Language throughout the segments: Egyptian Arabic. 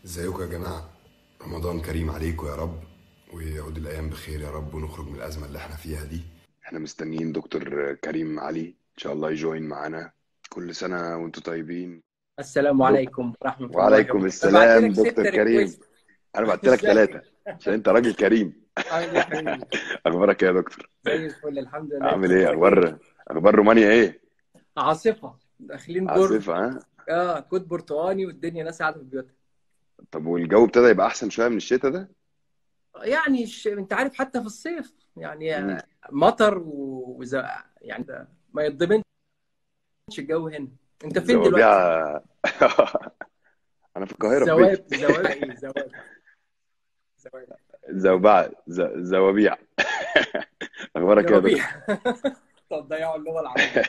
ازيكم يا جماعة رمضان كريم عليكم يا رب ويعود الأيام بخير يا رب ونخرج من الأزمة اللي احنا فيها دي احنا مستنيين دكتور كريم علي ان شاء الله يجوين معانا كل سنة وانتم طيبين السلام دك... عليكم ورحمة الله وعليكم وبركاته أنا بعت السلام لك ست دكتور كريم ريكويست انا بعت لك ازيك ثلاثة عشان انت راجل كريم عامل ايه يا حبيبي اخبارك إيه يا دكتور زي الفل الحمد لله عامل انت ايه اخبارك ايه اخبار اخبار رومانيا ايه عاصفة داخلين برد عاصفة ها اه كود برتقاني والدنيا ناس قاعدة في بيوتها طب والجو ابتدى يبقى احسن شوية من الشتاء ده يعني ش... انت عارف حتى في الصيف يعني مم. مطر و... وز... يعني ده ما يتضمنش الجو هنا انت فين دلوقتي؟ زوابيع انا في القاهرة في زواب بيتي زواب ايه زواب زواب زوبعة ز... زوابيع اخبارك إيه يا دكتور زوابيع طب ضيعوا اللغة العربية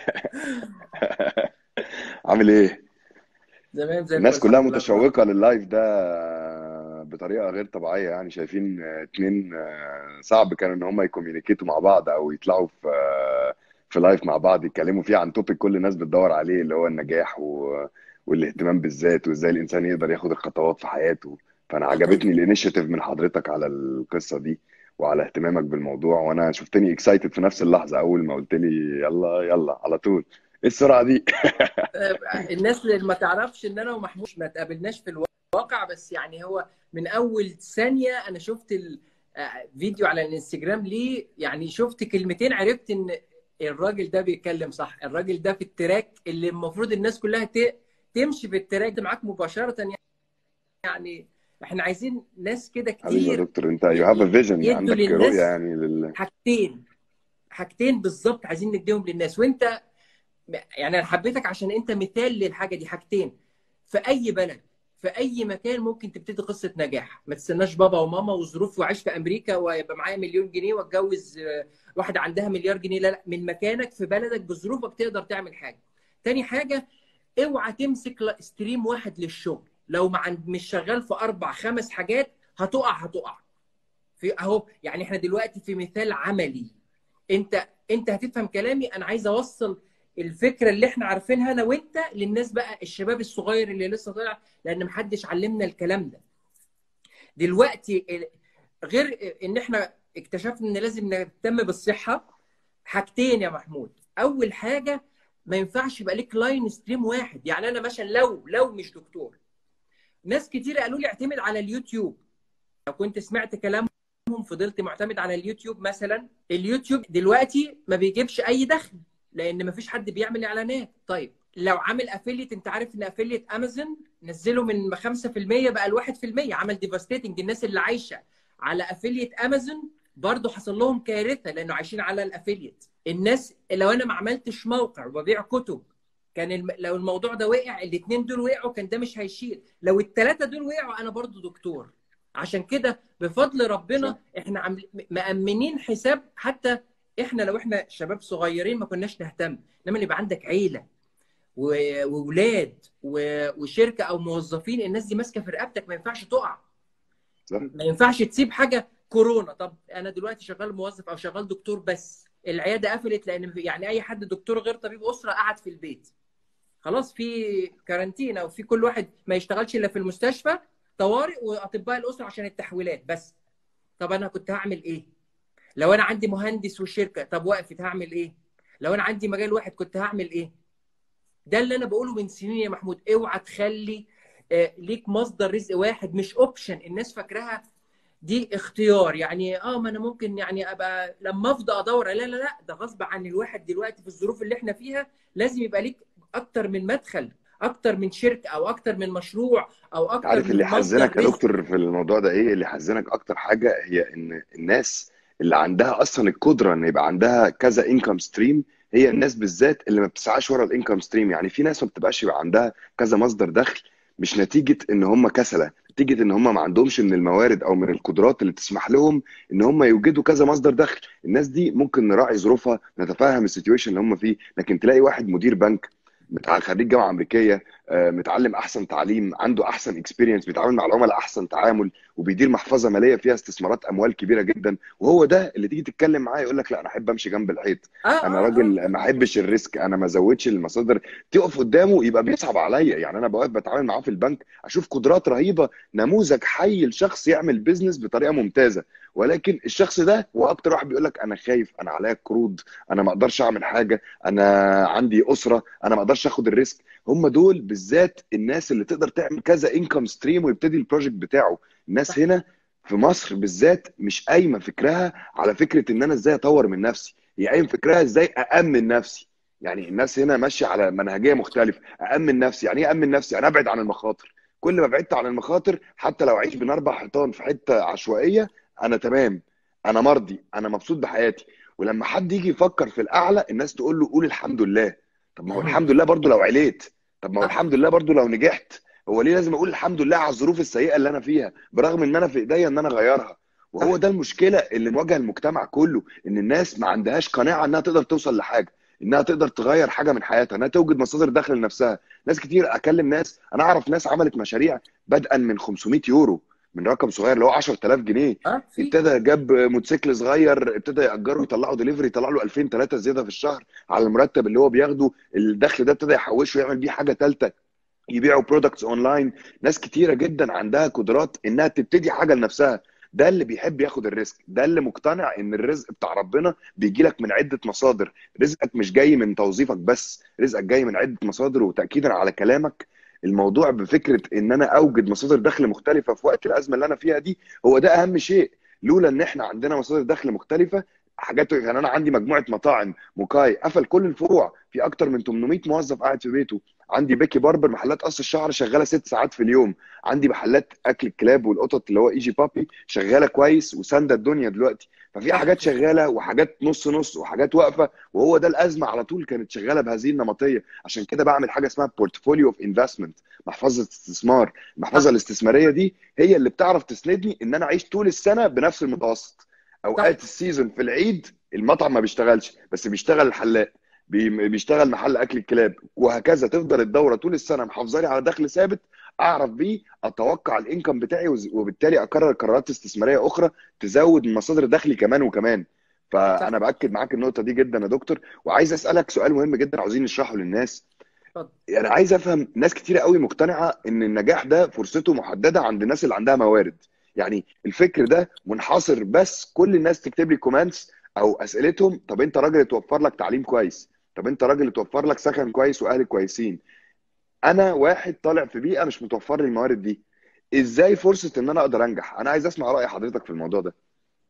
عامل ايه تمام زي الناس الفل كلها الحمد لله اخبارك متشوقة لللايف ده بطريقة غير طبيعية يعني شايفين اتنين صعب كانوا ان هم يكوميونيكيتوا مع بعض او يطلعوا في في لايف مع بعض يتكلموا فيه عن توبيك كل الناس بتدور عليه اللي هو النجاح و... والاهتمام بالذات وازاي الانسان يقدر ياخد الخطوات في حياته فانا عجبتني الانيشيتيف من حضرتك على القصة دي وعلى اهتمامك بالموضوع وانا شفتني اكسايتد في نفس اللحظة اول ما قلت لي يلا يلا على طول ايه السرعة دي الناس اللي ما تعرفش ان انا ومحمود ما تقابلناش في الواقع بس يعني هو من اول ثانيه انا شفت الفيديو على الانستجرام ليه يعني شفت كلمتين عرفت ان الراجل ده بيتكلم صح الراجل ده في التراك اللي المفروض الناس كلها ت- تمشي في التراك ده معاك مباشره يعني احنا عايزين ناس كده حبيبي يا كتير دكتور انت يو هاف ا فيجن يدوا عندك رؤية للناس يعني لل حاجتين حاجتين بالظبط عايزين نديهم للناس وانت يعني انا حبيتك عشان انت مثال للحاجه دي حاجتين في اي بلد في اي مكان ممكن تبتدي قصه نجاح ما تستناش بابا وماما وظروف وعيش في امريكا ويبقى معايا مليون جنيه واتجوز آه، واحده عندها مليار جنيه لا لا من مكانك في بلدك بظروفك تقدر تعمل حاجه تاني حاجه اوعى تمسك لا- ستريم واحد للشغل لو ما عند مش شغال في اربع خمس حاجات هتقع هتقع في اهو يعني احنا دلوقتي في مثال عملي انت انت هتفهم كلامي انا عايز اوصل الفكره اللي احنا عارفينها انا وانت للناس بقى الشباب الصغير اللي لسه طالع لان محدش علمنا الكلام ده دلوقتي ال- غير ان احنا اكتشفنا ان لازم نهتم بالصحه حاجتين يا محمود اول حاجه ما ينفعش يبقى ليك لاين ستريم واحد يعني انا مثلا لو لو مش دكتور ناس كتير قالوا لي اعتمد على اليوتيوب لو كنت سمعت كلامهم فضلت معتمد على اليوتيوب مثلا اليوتيوب دلوقتي ما بيجيبش اي دخل لان ما فيش حد بيعمل اعلانات طيب لو عامل افيليت انت عارف ان افيليت امازون نزله من 5% بقى ل 1% عمل ديفاستيتنج الناس اللي عايشه على افيليت امازون برضه حصل لهم كارثه لانه عايشين على الافيليت الناس لو انا ما عملتش موقع وببيع كتب كان الم... لو الموضوع ده وقع الاثنين دول وقعوا كان ده مش هيشيل لو الثلاثه دول وقعوا انا برضو دكتور عشان كده بفضل صح ربنا احنا عامل... مأمنين حساب حتى احنا لو احنا شباب صغيرين ما كناش نهتم انما اللي يبقى عندك عيله و- وولاد و- وشركه او موظفين الناس دي ماسكه في رقبتك ما ينفعش تقع صح ما ينفعش تسيب حاجه كورونا طب انا دلوقتي شغال موظف او شغال دكتور بس العياده قفلت لان يعني اي حد دكتور غير طبيب اسره قعد في البيت خلاص في كارانتين او في كل واحد ما يشتغلش الا في المستشفى طوارئ واطباء الاسره عشان التحويلات بس طب انا كنت هعمل ايه لو انا عندي مهندس وشركه طب وقفت هعمل ايه لو انا عندي مجال واحد كنت هعمل ايه ده اللي انا بقوله من سنين يا محمود اوعى تخلي آه، ليك مصدر رزق واحد مش اوبشن الناس فاكراها دي اختيار يعني اه ما انا ممكن يعني ابقى لما افضى ادور لا لا لا ده غصب عن الواحد دلوقتي في الظروف اللي احنا فيها لازم يبقى ليك اكتر من مدخل اكتر من شركه او اكتر من مشروع او اكتر عارف اللي من مصدر يحزنك يا رزق دكتور في الموضوع ده ايه اللي يحزنك اكتر حاجة هي ان الناس اللي عندها اصلا القدرة ان يبقى عندها كذا انكم ستريم هي الناس بالذات اللي ما بتسعاش ورا الانكم ستريم يعني في ناس ما بتبقاش يبقى عندها كذا مصدر دخل مش نتيجة ان هم كسلة نتيجة ان هم ما عندهمش من الموارد او من القدرات اللي تسمح لهم ان هم يوجدوا كذا مصدر دخل الناس دي ممكن نراعي ظروفها نتفهم السيتويشن اللي هم فيه لكن تلاقي واحد مدير بنك بتاع خريج جامعه امريكيه آه، متعلم احسن تعليم عنده احسن اكسبيرينس بيتعامل مع العملاء احسن تعامل وبيدير محفظه ماليه فيها استثمارات اموال كبيره جدا وهو ده اللي تيجي تتكلم معاه يقول لك لا انا احب امشي جنب الحيط اه انا اه اه راجل ما احبش الريسك انا ما ازودش المصادر تقف قدامه يبقى بيصعب عليا يعني انا بقف بتعامل معاه في البنك اشوف قدرات رهيبه نموذج حي لشخص يعمل بيزنس بطريقه ممتازه ولكن الشخص ده هو اكتر واحد بيقول لك انا خايف انا عليا قروض انا ما اقدرش اعمل حاجه انا عندي اسره انا ما اقدرش اخد الريسك هم دول بالذات الناس اللي تقدر تعمل كذا انكم ستريم ويبتدي البروجكت بتاعه الناس صح هنا في مصر بالذات مش قايمه فكرها على فكره ان انا ازاي اطور من نفسي هي قايم فكرها ازاي اامن نفسي يعني الناس هنا ماشيه على منهجيه مختلفه اامن نفسي يعني ايه امن نفسي يعني ابعد عن المخاطر كل ما بعدت عن المخاطر حتى لو اعيش بين اربع حيطان في حته عشوائيه انا تمام انا مرضي انا مبسوط بحياتي ولما حد يجي يفكر في الاعلى الناس تقول له قول الحمد لله طب ما هو الحمد لله برضو لو عليت طب ما هو آه. الحمد لله برضو لو نجحت هو ليه لازم اقول الحمد لله على الظروف السيئه اللي انا فيها برغم ان انا في ايديا ان انا اغيرها وهو صح ده المشكله اللي مواجهه المجتمع كله ان الناس ما عندهاش قناعه انها تقدر توصل لحاجه انها تقدر تغير حاجه من حياتها انها توجد مصادر دخل لنفسها ناس كتير اكلم ناس انا اعرف ناس عملت مشاريع بدءا من 500 يورو من رقم صغير اللي هو 10000 جنيه اه في ابتدى جاب موتوسيكل صغير ابتدى يأجره يطلعه دليفري يطلع له 2000 3 زياده في الشهر على المرتب اللي هو بياخده الدخل ده ابتدى يحوشه يعمل بيه حاجه ثالثه يبيعوا برودكتس اونلاين ناس كتيره جدا عندها قدرات انها تبتدي حاجه لنفسها ده اللي بيحب ياخد الريسك ده اللي مقتنع ان الرزق بتاع ربنا بيجي لك من عده مصادر رزقك مش جاي من توظيفك بس رزقك جاي من عده مصادر وتاكيدا على كلامك الموضوع بفكره ان انا اوجد مصادر دخل مختلفه في وقت الازمه اللي انا فيها دي هو ده اهم شيء لولا ان احنا عندنا مصادر دخل مختلفه حاجات يعني انا عندي مجموعه مطاعم موكاي قفل كل الفروع في اكتر من 800 موظف قاعد في بيته عندي بيكي باربر محلات قص الشعر شغاله ست ساعات في اليوم عندي محلات اكل الكلاب والقطط اللي هو ايجي بابي شغاله كويس وساندة الدنيا دلوقتي ففي صح حاجات شغاله وحاجات نص نص وحاجات واقفه وهو ده الازمه على طول كانت شغاله بهذه النمطيه عشان كده بعمل حاجه اسمها بورتفوليو اوف انفستمنت محفظه استثمار المحفظه صح الاستثماريه دي هي اللي بتعرف تسندني ان انا اعيش طول السنه بنفس المتوسط صح اوقات السيزون في العيد المطعم ما بيشتغلش بس بيشتغل الحلاق بي- بيشتغل محل اكل الكلاب وهكذا تفضل الدوره طول السنه محافظه لي على دخل ثابت اعرف بيه اتوقع الانكم بتاعي وز- وبالتالي اقرر قرارات استثماريه اخرى تزود من مصادر دخلي كمان وكمان صح فانا باكد معاك النقطه دي جدا يا دكتور وعايز اسالك سؤال مهم جدا عاوزين نشرحه للناس اتفضل يعني عايز افهم ناس كتير قوي مقتنعه ان النجاح ده فرصته محدده عند الناس اللي عندها موارد يعني الفكر ده منحصر بس كل الناس تكتب لي كومنتس او اسئلتهم طب انت راجل اتوفر لك تعليم كويس طب انت راجل اتوفر لك سكن كويس واهل كويسين انا واحد طالع في بيئه مش متوفر لي الموارد دي ازاي فرصه ان انا اقدر انجح انا عايز اسمع راي حضرتك في الموضوع ده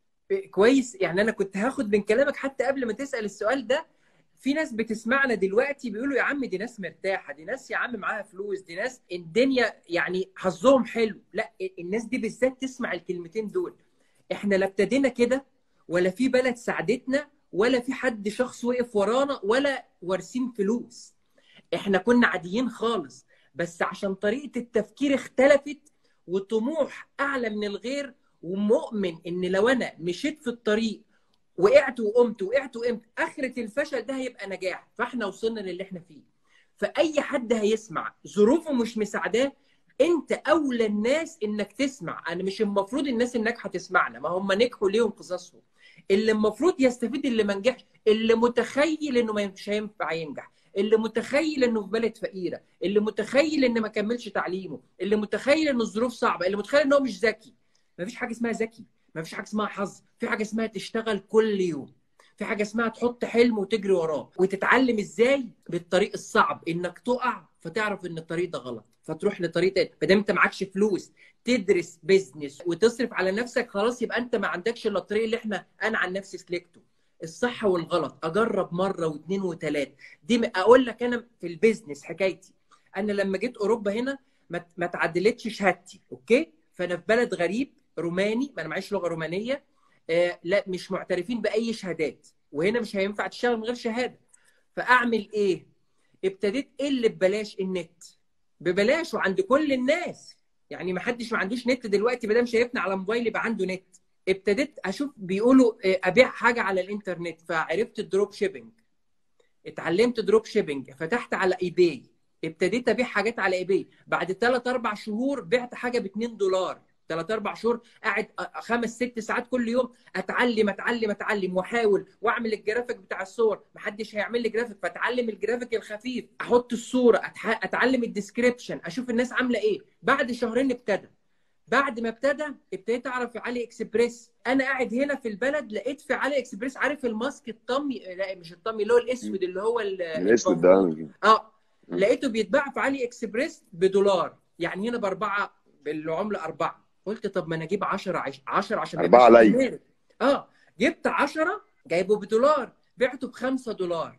كويس يعني انا كنت هاخد من كلامك حتى قبل ما تسال السؤال ده في ناس بتسمعنا دلوقتي بيقولوا يا عم دي ناس مرتاحه دي ناس يا عم معاها فلوس دي ناس الدنيا يعني حظهم حلو لا الناس دي بالذات تسمع الكلمتين دول احنا لا ابتدينا كده ولا في بلد ساعدتنا ولا في حد شخص وقف ورانا ولا وارثين فلوس احنا كنا عاديين خالص بس عشان طريقه التفكير اختلفت وطموح اعلى من الغير ومؤمن ان لو انا مشيت في الطريق وقعت وقمت وقعت وقمت اخره الفشل ده هيبقى نجاح فاحنا وصلنا للي احنا فيه فاي حد هيسمع ظروفه مش مساعداه انت اولى الناس انك تسمع انا مش المفروض الناس الناجحه تسمعنا ما هم نجحوا ليهم قصصهم اللي المفروض يستفيد اللي ما نجحش اللي متخيل انه مش هينفع ينجح اللي متخيل انه في بلد فقيره اللي متخيل ان ما كملش تعليمه اللي متخيل ان الظروف صعبه اللي متخيل ان هو مش ذكي مفيش حاجه اسمها ذكي مفيش حاجه اسمها حظ في حاجه اسمها تشتغل كل يوم في حاجه اسمها تحط حلم وتجري وراه وتتعلم ازاي بالطريق الصعب انك تقع فتعرف ان الطريق ده غلط فتروح لطريق تاني ما دام انت معكش فلوس تدرس بيزنس وتصرف على نفسك خلاص يبقى انت ما عندكش الا الطريق اللي احنا انا عن نفسي سلكته الصح والغلط اجرب مره واثنين وثلاثه دي م- اقول لك انا في البيزنس حكايتي انا لما جيت اوروبا هنا ما ما تعدلتش شهادتي اوكي فانا في بلد غريب روماني ما انا معيش لغه رومانيه آه لا مش معترفين باي شهادات وهنا مش هينفع تشتغل من غير شهاده فاعمل ايه ابتديت ايه اللي ببلاش النت ببلاش وعند كل الناس يعني ما حدش ما عندوش نت دلوقتي ما دام شايفنا على موبايل يبقى عنده نت ابتديت اشوف بيقولوا آه، ابيع حاجه على الانترنت فعرفت الدروب شيبنج اتعلمت دروب شيبنج فتحت على اي باي ابتديت ابيع حاجات على ايباي بعد 3 4 شهور بعت حاجه ب 2 دولار ثلاث اربع شهور قاعد خمس ست ساعات كل يوم اتعلم اتعلم اتعلم واحاول واعمل الجرافيك بتاع الصور محدش هيعمل لي جرافيك فاتعلم الجرافيك الخفيف احط الصوره أتح... اتعلم الديسكريبشن اشوف الناس عامله ايه بعد شهرين ابتدى بعد ما ابتدى ابتديت اعرف في علي اكسبريس انا قاعد هنا في البلد لقيت في علي اكسبريس عارف الماسك الطمي لا مش الطمي اللي هو الاسود اللي هو الاسود ده اه لقيته بيتباع في علي اكسبريس بدولار يعني هنا باربعه بالعمله اربعه قلت طب ما انا اجيب 10 10 عشان اربعه عليا اه جبت 10 جايبه بدولار بعته ب 5 دولار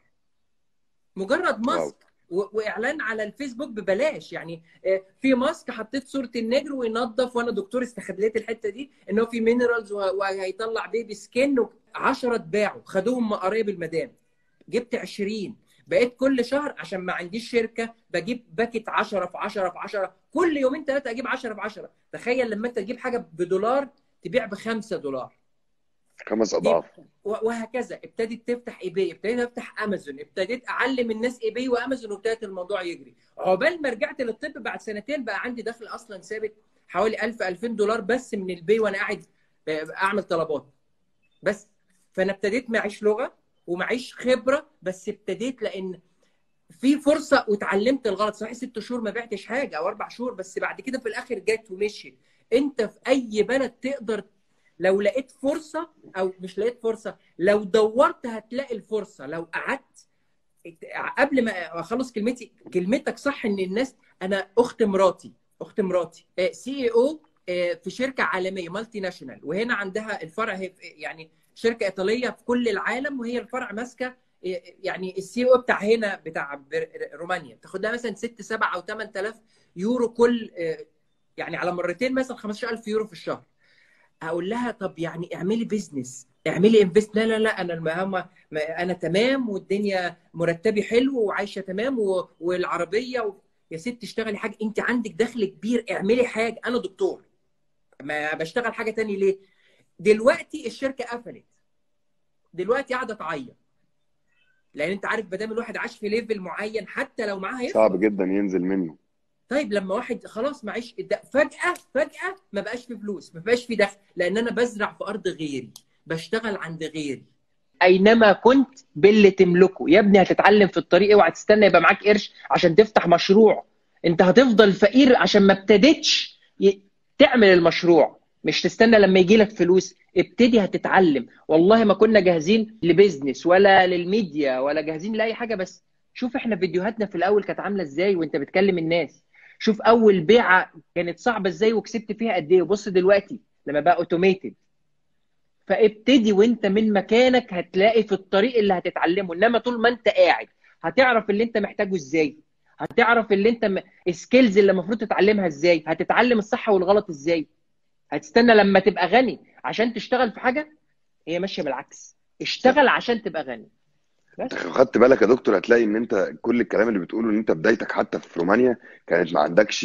مجرد ماسك واعلان على الفيسبوك ببلاش يعني في ماسك حطيت صوره النجر وينظف وانا دكتور استخدمت الحته دي ان هو في مينرالز وهيطلع بيبي سكين 10 اتباعوا خدوهم قرايب المدام جبت 20 بقيت كل شهر عشان ما عنديش شركه بجيب باكت 10 في 10 في 10 كل يومين ثلاثه اجيب 10 في 10 تخيل لما انت تجيب حاجه بدولار تبيع ب 5 دولار خمس اضعاف وهكذا ابتدت تفتح ايباي ابتديت افتح امازون ابتديت اعلم الناس ايباي وامازون وابتدت الموضوع يجري عقبال ما رجعت للطب بعد سنتين بقى عندي دخل اصلا ثابت حوالي 1000 2000 دولار بس من البي وانا قاعد اعمل طلبات بس فانا ابتديت معيش لغه ومعيش خبره بس ابتديت لان في فرصه واتعلمت الغلط صحيح ست شهور ما بعتش حاجه او اربع شهور بس بعد كده في الاخر جت ومشيت انت في اي بلد تقدر لو لقيت فرصه او مش لقيت فرصه لو دورت هتلاقي الفرصه لو قعدت قبل ما اخلص كلمتي كلمتك صح ان الناس انا اخت مراتي اخت مراتي سي اي او في شركه عالميه مالتي ناشونال وهنا عندها الفرع يعني شركه ايطاليه في كل العالم وهي الفرع ماسكه يعني السي او بتاع هنا بتاع رومانيا تاخد لها مثلا 6 7 او 8000 يورو كل يعني على مرتين مثلا 15000 يورو في الشهر اقول لها طب يعني اعملي بيزنس اعملي انفست لا لا لا انا المهمه انا تمام والدنيا مرتبي حلو وعايشه تمام والعربيه و... يا ست اشتغلي حاجه انت عندك دخل كبير اعملي حاجه انا دكتور ما بشتغل حاجه تاني ليه دلوقتي الشركه قفلت دلوقتي قاعده تعيط لان انت عارف ما دام الواحد عاش في ليفل معين حتى لو معاه هيفضل صعب جدا ينزل منه طيب لما واحد خلاص معيش فجاه فجاه ما بقاش في فلوس ما بقاش في دخل لان انا بزرع في ارض غيري بشتغل عند غيري اينما كنت باللي تملكه يا ابني هتتعلم في الطريق اوعى تستنى يبقى معاك قرش عشان تفتح مشروع انت هتفضل فقير عشان ما ابتديتش تعمل المشروع مش تستنى لما يجي لك فلوس ابتدي هتتعلم والله ما كنا جاهزين لبيزنس ولا للميديا ولا جاهزين لاي حاجه بس شوف احنا فيديوهاتنا في الاول كانت عامله ازاي وانت بتكلم الناس شوف اول بيعه كانت صعبه ازاي وكسبت فيها قد ايه وبص دلوقتي لما بقى اوتوميتد فابتدي وانت من مكانك هتلاقي في الطريق اللي هتتعلمه انما طول ما انت قاعد هتعرف اللي انت محتاجه ازاي هتعرف اللي انت م... سكيلز اللي المفروض تتعلمها ازاي هتتعلم الصح والغلط ازاي هتستنى لما تبقى غني عشان تشتغل في حاجه هي ماشيه بالعكس اشتغل عشان تبقى غني انت خدت بالك يا دكتور هتلاقي ان انت كل الكلام اللي بتقوله ان انت بدايتك حتى في رومانيا كانت ما عندكش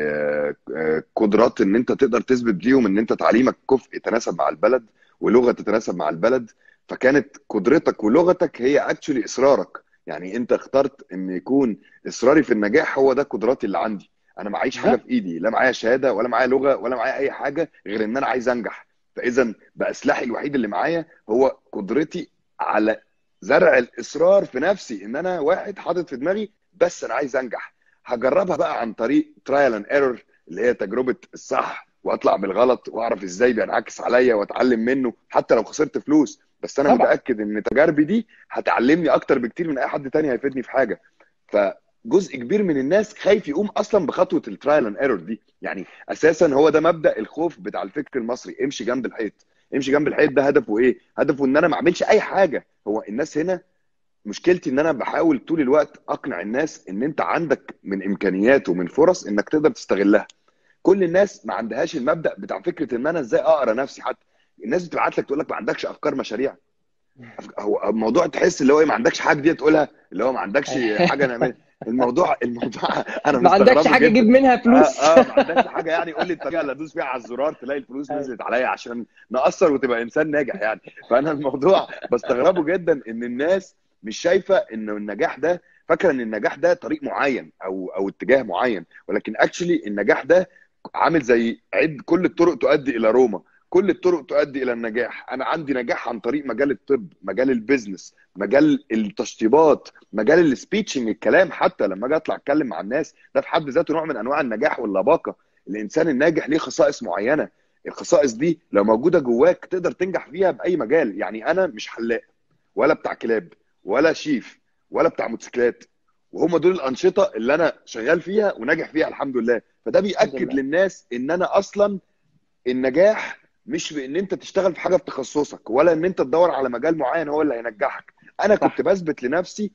قدرات ان انت تقدر تثبت ليهم ان انت تعليمك كفء يتناسب مع البلد ولغه تتناسب مع البلد فكانت قدرتك ولغتك هي اكشولي اصرارك يعني انت اخترت ان يكون اصراري في النجاح هو ده قدراتي اللي عندي انا معيش حاجه في ايدي لا معايا شهاده ولا معايا لغه ولا معايا اي حاجه غير ان انا عايز انجح فاذا بقى سلاحي الوحيد اللي معايا هو قدرتي على زرع الاصرار في نفسي ان انا واحد حاطط في دماغي بس انا عايز انجح هجربها بقى عن طريق ترايل اند ايرور اللي هي تجربه الصح واطلع بالغلط واعرف ازاي بينعكس عليا واتعلم منه حتى لو خسرت فلوس بس انا طبعا. متاكد ان تجاربي دي هتعلمني اكتر بكتير من اي حد تاني هيفيدني في حاجه فجزء كبير من الناس خايف يقوم اصلا بخطوه الترايل اند ايرور دي يعني اساسا هو ده مبدا الخوف بتاع الفكر المصري امشي جنب الحيط امشي جنب الحيط ده هدفه ايه هدفه ان انا ما اعملش اي حاجه هو الناس هنا مشكلتي ان انا بحاول طول الوقت اقنع الناس ان انت عندك من امكانيات ومن فرص انك تقدر تستغلها كل الناس ما عندهاش المبدا بتاع فكره ان انا ازاي اقرا نفسي حتى الناس بتبعت لك تقول لك ما عندكش افكار مشاريع هو الموضوع تحس اللي هو ايه ما عندكش حاجه دي تقولها اللي هو ما عندكش حاجه نعملها الموضوع الموضوع انا ما عندكش حاجه اجيب منها فلوس اه, آه ما عندكش حاجه يعني قول لي الطريقه اللي ادوس فيها على الزرار تلاقي الفلوس نزلت عليا عشان ناثر وتبقى انسان ناجح يعني فانا الموضوع بستغربه جدا ان الناس مش شايفه ان النجاح ده فاكره ان النجاح ده طريق معين او او اتجاه معين ولكن اكشلي النجاح ده عامل زي عد كل الطرق تؤدي الى روما كل الطرق تؤدي الى النجاح انا عندي نجاح عن طريق مجال الطب مجال البيزنس مجال التشطيبات مجال السبيتشنج الكلام حتى لما اجي اطلع اتكلم مع الناس ده في حد ذاته نوع من انواع النجاح واللباقه الانسان الناجح ليه خصائص معينه الخصائص دي لو موجوده جواك تقدر تنجح فيها باي مجال يعني انا مش حلاق ولا بتاع كلاب ولا شيف ولا بتاع موتوسيكلات وهم دول الانشطه اللي انا شغال فيها وناجح فيها الحمد لله فده بياكد للناس ان انا اصلا النجاح مش بان انت تشتغل في حاجه في تخصصك ولا ان انت تدور على مجال معين هو اللي هينجحك انا كنت بثبت لنفسي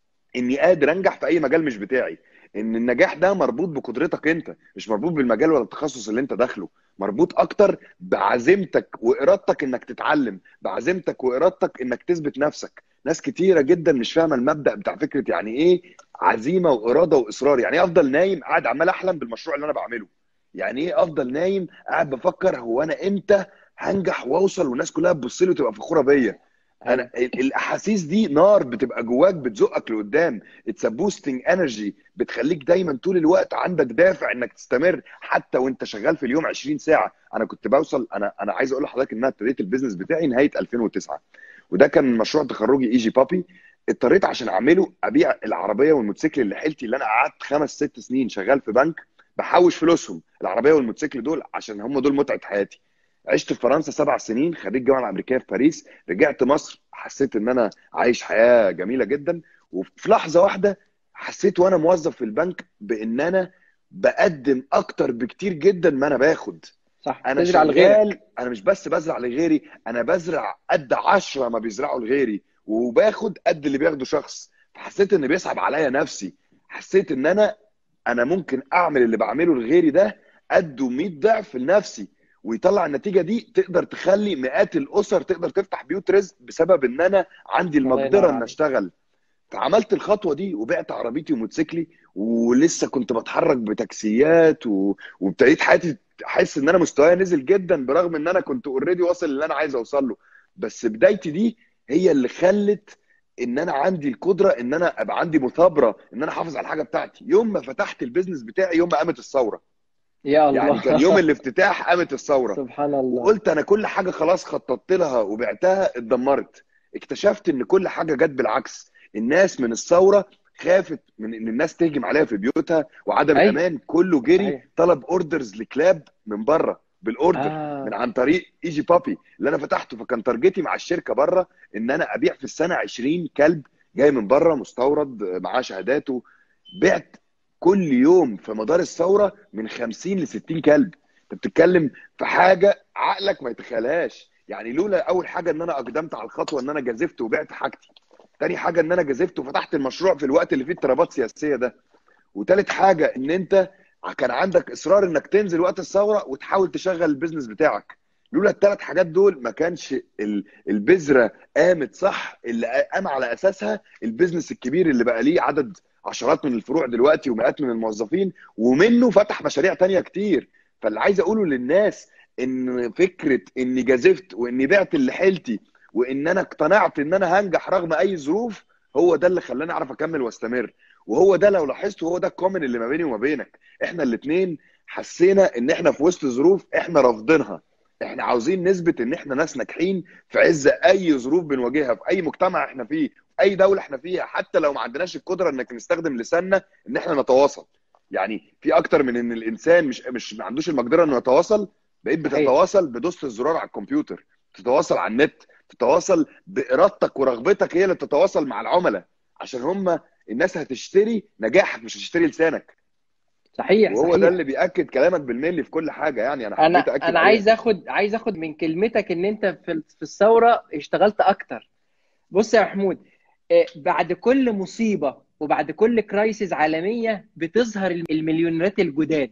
اني قادر انجح في اي مجال مش بتاعي ان النجاح ده مربوط بقدرتك انت مش مربوط بالمجال ولا التخصص اللي انت داخله مربوط اكتر بعزيمتك وارادتك انك تتعلم بعزيمتك وارادتك انك تثبت نفسك ناس كتيره جدا مش فاهمه المبدا بتاع فكره يعني ايه عزيمه واراده واصرار يعني ايه افضل نايم قاعد عمال احلم بالمشروع اللي انا بعمله يعني ايه افضل نايم قاعد بفكر هو انا امتى هنجح واوصل والناس كلها تبص لي وتبقى فخوره بيا انا الاحاسيس دي نار بتبقى جواك بتزقك لقدام اتس بوستنج انرجي بتخليك دايما طول الوقت عندك دافع انك تستمر حتى وانت شغال في اليوم 20 ساعه انا كنت بوصل انا انا عايز اقول لحضرتك ان انا ابتديت البيزنس بتاعي نهايه 2009 وده كان مشروع تخرجي ايجي بابي اضطريت عشان اعمله ابيع العربيه والموتوسيكل اللي حيلتي اللي انا قعدت خمس ست سنين شغال في بنك بحوش فلوسهم العربيه والموتوسيكل دول عشان هم دول متعه حياتي عشت في فرنسا سبع سنين خريج الجامعه الامريكيه في باريس رجعت مصر حسيت ان انا عايش حياه جميله جدا وفي لحظه واحده حسيت وانا موظف في البنك بان انا بقدم اكتر بكتير جدا ما انا باخد صح انا تزرع شغال لغيرك انا مش بس بزرع لغيري انا بزرع قد عشرة ما بيزرعوا لغيري وباخد قد اللي بياخده شخص فحسيت ان بيصعب عليا نفسي حسيت ان انا انا ممكن اعمل اللي بعمله لغيري ده قده 100 ضعف لنفسي ويطلع النتيجه دي تقدر تخلي مئات الاسر تقدر تفتح بيوت رزق بسبب ان انا عندي الله ينور المقدره ان عليك. اشتغل فعملت الخطوه دي وبعت عربيتي وموتوسيكلي ولسه كنت بتحرك بتاكسيات و... وابتديت حياتي احس ان انا مستواي نزل جدا برغم ان انا كنت اوريدي واصل اللي انا عايز اوصل له بس بدايتي دي هي اللي خلت ان انا عندي القدره ان انا ابقى عندي مثابره ان انا احافظ على الحاجه بتاعتي يوم ما فتحت البيزنس بتاعي يوم ما قامت الثوره يا الله يعني كان يوم الافتتاح قامت الثوره سبحان الله وقلت انا كل حاجه خلاص خططت لها وبعتها اتدمرت اكتشفت ان كل حاجه جت بالعكس الناس من الثوره خافت من ان الناس تهجم عليها في بيوتها وعدم أيوة. الامان كله جري أيوة. طلب اوردرز لكلاب من بره بالاوردر آه. من عن طريق ايجي بابي اللي انا فتحته فكان تارجتي مع الشركه بره ان انا ابيع في السنه 20 كلب جاي من بره مستورد معاه شهاداته بعت كل يوم في مدار الثوره من 50 ل 60 كلب انت بتتكلم في حاجه عقلك ما يتخيلهاش يعني لولا اول حاجه ان انا اقدمت على الخطوه ان انا جازفت وبعت حاجتي تاني حاجه ان انا جازفت وفتحت المشروع في الوقت اللي فيه اضطرابات سياسيه ده وتالت حاجه ان انت كان عندك اصرار انك تنزل وقت الثوره وتحاول تشغل البيزنس بتاعك لولا الثلاث حاجات دول ما كانش ال- البذره قامت صح اللي قام على اساسها البيزنس الكبير اللي بقى ليه عدد عشرات من الفروع دلوقتي ومئات من الموظفين ومنه فتح مشاريع تانية كتير فاللي عايز اقوله للناس ان فكره اني جازفت واني بعت اللي حيلتي وان انا اقتنعت ان انا هنجح رغم اي ظروف هو ده اللي خلاني اعرف اكمل واستمر وهو ده لو لاحظت هو ده الكومن اللي ما بيني وما بينك احنا الاثنين حسينا ان احنا في وسط ظروف احنا رافضينها احنا عاوزين نثبت ان احنا ناس ناجحين في عز اي ظروف بنواجهها في اي مجتمع احنا فيه في اي دوله احنا فيها حتى لو ما عندناش القدره انك نستخدم لساننا ان احنا نتواصل يعني في اكتر من ان الانسان مش مش ما عندوش المقدره انه يتواصل بقيت صحيح. بتتواصل بدوسه الزرار على الكمبيوتر تتواصل على النت تتواصل بارادتك ورغبتك هي اللي تتواصل مع العملاء عشان هم الناس هتشتري نجاحك مش هتشتري لسانك صحيح وهو صحيح ده اللي بياكد كلامك بالملي في كل حاجه يعني انا انا حبيت اكد انا عليه. عايز اخد عايز اخد من كلمتك ان انت في في الثوره اشتغلت اكتر بص يا محمود آه، بعد كل مصيبه وبعد كل كرايسيس عالميه بتظهر المليونيرات الجداد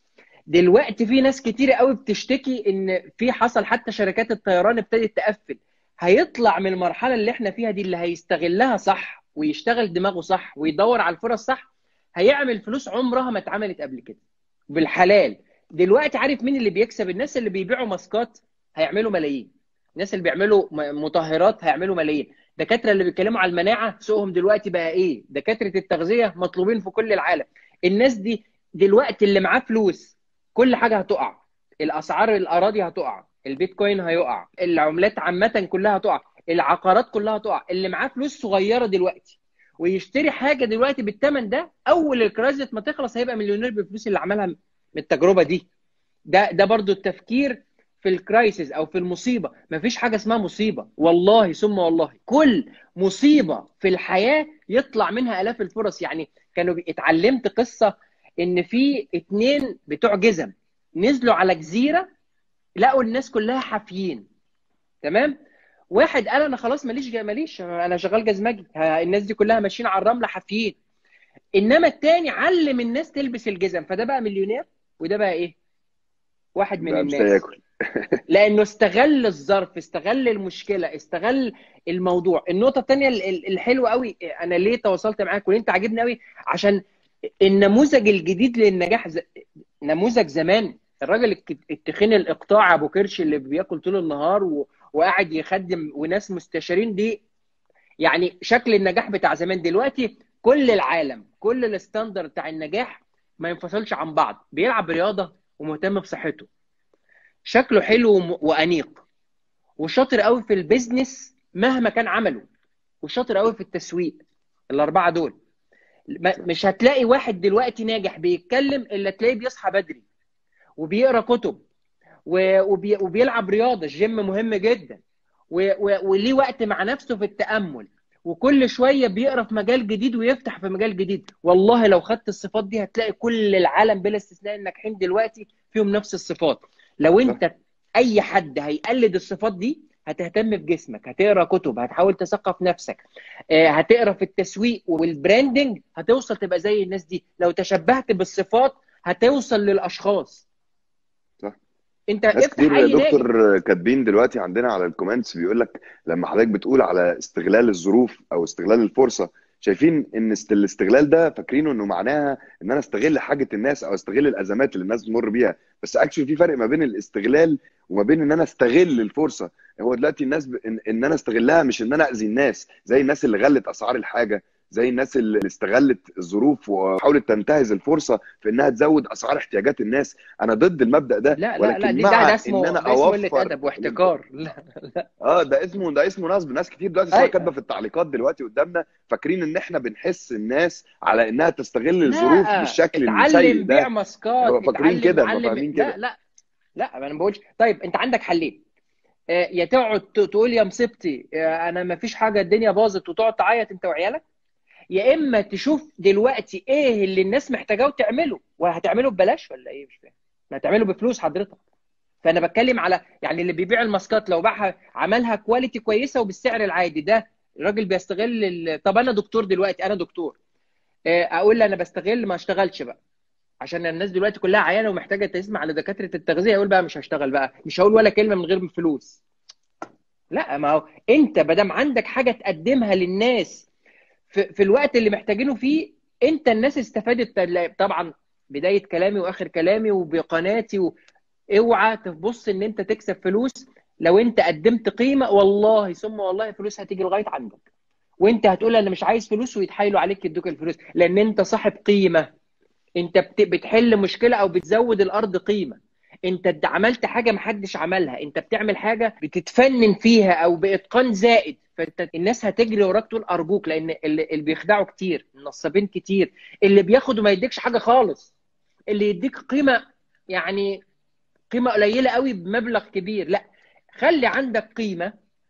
دلوقتي في ناس كتير قوي بتشتكي ان في حصل حتى شركات الطيران ابتدت تقفل هيطلع من المرحله اللي احنا فيها دي اللي هيستغلها صح ويشتغل دماغه صح ويدور على الفرص صح هيعمل فلوس عمرها ما اتعملت قبل كده بالحلال دلوقتي عارف مين اللي بيكسب الناس اللي بيبيعوا ماسكات هيعملوا ملايين الناس اللي بيعملوا م- مطهرات هيعملوا ملايين دكاتره اللي بيتكلموا على المناعه سوقهم دلوقتي بقى ايه دكاتره التغذيه مطلوبين في كل العالم الناس دي دلوقتي اللي معاه فلوس كل حاجه هتقع الاسعار الاراضي هتقع البيتكوين هيقع العملات عامه كلها هتقع العقارات كلها هتقع اللي معاه فلوس صغيره دلوقتي ويشتري حاجه دلوقتي بالثمن ده اول الكرايزت ما تخلص هيبقى مليونير بالفلوس اللي عملها من التجربه دي ده ده برضو التفكير في الكرايسيس او في المصيبه مفيش حاجه اسمها مصيبه والله ثم والله كل مصيبه في الحياه يطلع منها الاف الفرص يعني كانوا بي- اتعلمت قصه ان في اتنين بتوع جزم نزلوا على جزيره لقوا الناس كلها حافيين تمام واحد قال انا خلاص ماليش جا- ماليش انا شغال جزمجي ها، الناس دي كلها ماشيين على الرمله حافيين انما التاني علم الناس تلبس الجزم فده بقى مليونير وده بقى ايه واحد من ده مش الناس هياكل لانه استغل الظرف استغل المشكله استغل الموضوع النقطه الثانيه الحلوه قوي انا ليه تواصلت معاك وانت عاجبني قوي عشان النموذج الجديد للنجاح ز... نموذج زمان الراجل الك- التخين الاقطاع ابو كرش اللي بياكل طول النهار و... وقاعد يخدم وناس مستشارين دي يعني شكل النجاح بتاع زمان دلوقتي كل العالم كل الستاندرد بتاع النجاح ما ينفصلش عن بعض بيلعب رياضه ومهتم بصحته شكله حلو وم- وانيق وشاطر قوي في البيزنس مهما كان عمله وشاطر قوي في التسويق الاربعه دول ما- مش هتلاقي واحد دلوقتي ناجح بيتكلم الا تلاقيه بيصحى بدري وبيقرا كتب و- وبي- وبيلعب رياضه الجيم مهم جدا و- و- وليه وقت مع نفسه في التامل وكل شويه بيقرا في مجال جديد ويفتح في مجال جديد والله لو خدت الصفات دي هتلاقي كل العالم بلا استثناء الناجحين دلوقتي فيهم نفس الصفات لو انت اي حد هيقلد الصفات دي هتهتم بجسمك هتقرا كتب هتحاول تثقف نفسك آه، هتقرا في التسويق والبراندنج هتوصل تبقى زي الناس دي لو تشبهت بالصفات هتوصل للاشخاص صح. انت ناس افتح كتير اي يا نادي دكتور كاتبين دلوقتي عندنا على الكومنتس بيقول لك لما حضرتك بتقول على استغلال الظروف او استغلال الفرصه شايفين ان است- الاستغلال ده فاكرينه انه معناها ان انا استغل حاجه الناس او استغل الازمات اللي الناس بتمر بيها بس اكشلي في فرق ما بين الاستغلال وما بين ان انا استغل الفرصه هو دلوقتي الناس ب... ان, ان انا استغلها مش ان انا اذي الناس زي الناس اللي غلت اسعار الحاجه زي الناس اللي استغلت الظروف وحاولت تنتهز الفرصه في انها تزود اسعار احتياجات الناس انا ضد المبدا ده لا لا لا ولكن دي ده, مع ده اسمه ان انا ده اسمه قله اوفر ادب واحتكار لا لا اه ده اسمه ده اسمه نصب ناس كتير دلوقتي سواء أيوة. كاتبه في التعليقات دلوقتي قدامنا فاكرين ان احنا بنحس الناس على انها تستغل الظروف لا بالشكل اتعلم السيء بيع ده ماسكات هو فاكرين اتعلم كده، هم اتعلم فاهمين لا كده. لا لا انا ما بقولش طيب انت عندك حلين آه، يا تقعد ت- تقول يا مصيبتي آه، انا ما فيش حاجه الدنيا باظت وتقعد تعيط انت وعيالك يا اما تشوف دلوقتي ايه اللي الناس محتاجاه وتعمله وهتعمله ببلاش ولا ايه مش فاهم ما هتعمله بفلوس حضرتك فانا بتكلم على يعني اللي بيبيع الماسكات لو باعها عملها كواليتي كويسه وبالسعر العادي ده الراجل بيستغل ال... طب انا دكتور دلوقتي انا دكتور آه، اقول انا بستغل ما اشتغلش بقى عشان الناس دلوقتي كلها عيانه ومحتاجه تسمع لدكاتره التغذيه اقول بقى مش هشتغل بقى مش هقول ولا كلمه من غير فلوس لا ما هو انت ما دام عندك حاجه تقدمها للناس في, في الوقت اللي محتاجينه فيه انت الناس استفادت طبعا بدايه كلامي واخر كلامي وبقناتي و... اوعى تبص ان انت تكسب فلوس لو انت قدمت قيمه والله ثم والله فلوس هتيجي لغايه عندك وانت هتقول انا مش عايز فلوس ويتحايلوا عليك يدوك الفلوس لان انت صاحب قيمه انت بت- بتحل مشكله او بتزود الارض قيمه انت د- عملت حاجه محدش عملها انت بتعمل حاجه بتتفنن فيها او باتقان زائد فانت الناس هتجري وراك تقول ارجوك لان اللي, اللي بيخدعوا كتير النصابين كتير اللي بياخد وما يديكش حاجه خالص اللي يديك قيمه يعني قيمه قليله قوي بمبلغ كبير لا خلي عندك قيمه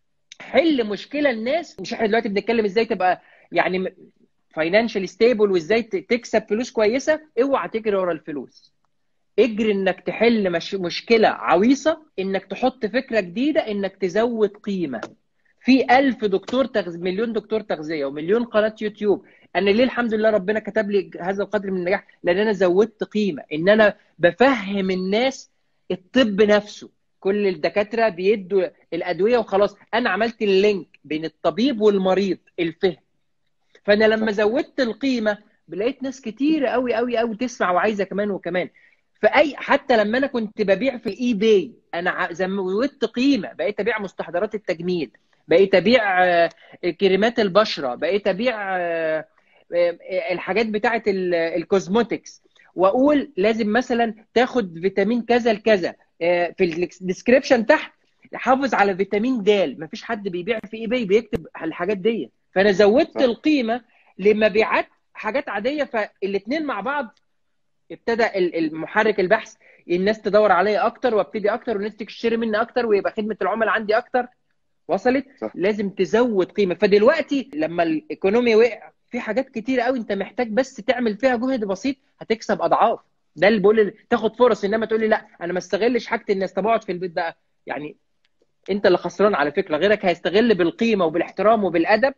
حل مشكله الناس مش احنا دلوقتي بنتكلم ازاي تبقى يعني فاينانشال ستيبل وازاي ت- تكسب فلوس كويسه اوعى تجري ورا الفلوس اجري انك تحل مش مشكله عويصه انك تحط فكره جديده انك تزود قيمه في ألف دكتور تغذية مليون دكتور تغذية ومليون قناة يوتيوب أنا ليه الحمد لله ربنا كتب لي هذا القدر من النجاح لأن أنا زودت قيمة إن أنا بفهم الناس الطب نفسه كل الدكاترة بيدوا الأدوية وخلاص أنا عملت اللينك بين الطبيب والمريض الفهم فأنا لما زودت القيمة لقيت ناس كتير قوي قوي قوي تسمع وعايزة كمان وكمان فاي حتى لما انا كنت ببيع في الاي باي انا ع- زودت قيمه بقيت ابيع مستحضرات التجميل بقيت ابيع آه، كريمات البشره بقيت ابيع آه، آه، الحاجات بتاعه ال- الكوزموتكس واقول لازم مثلا تاخد فيتامين كذا لكذا آه، في الديسكريبشن تحت حافظ على فيتامين د مفيش حد بيبيع في اي باي بيكتب الحاجات دي فانا زودت صح. القيمه لمبيعات حاجات عاديه فالاثنين مع بعض ابتدى ال- المحرك البحث الناس تدور عليا اكتر وابتدي اكتر والناس تشتري مني اكتر ويبقى خدمه العملاء عندي اكتر وصلت صح. لازم تزود قيمه فدلوقتي لما الايكونومي وقع في حاجات كتير قوي انت محتاج بس تعمل فيها جهد بسيط هتكسب اضعاف ده اللي بقول تاخد فرص انما تقول لي لا انا ما استغلش حاجه الناس طب اقعد في البيت بقى يعني انت اللي خسران على فكره غيرك هيستغل بالقيمه وبالاحترام وبالادب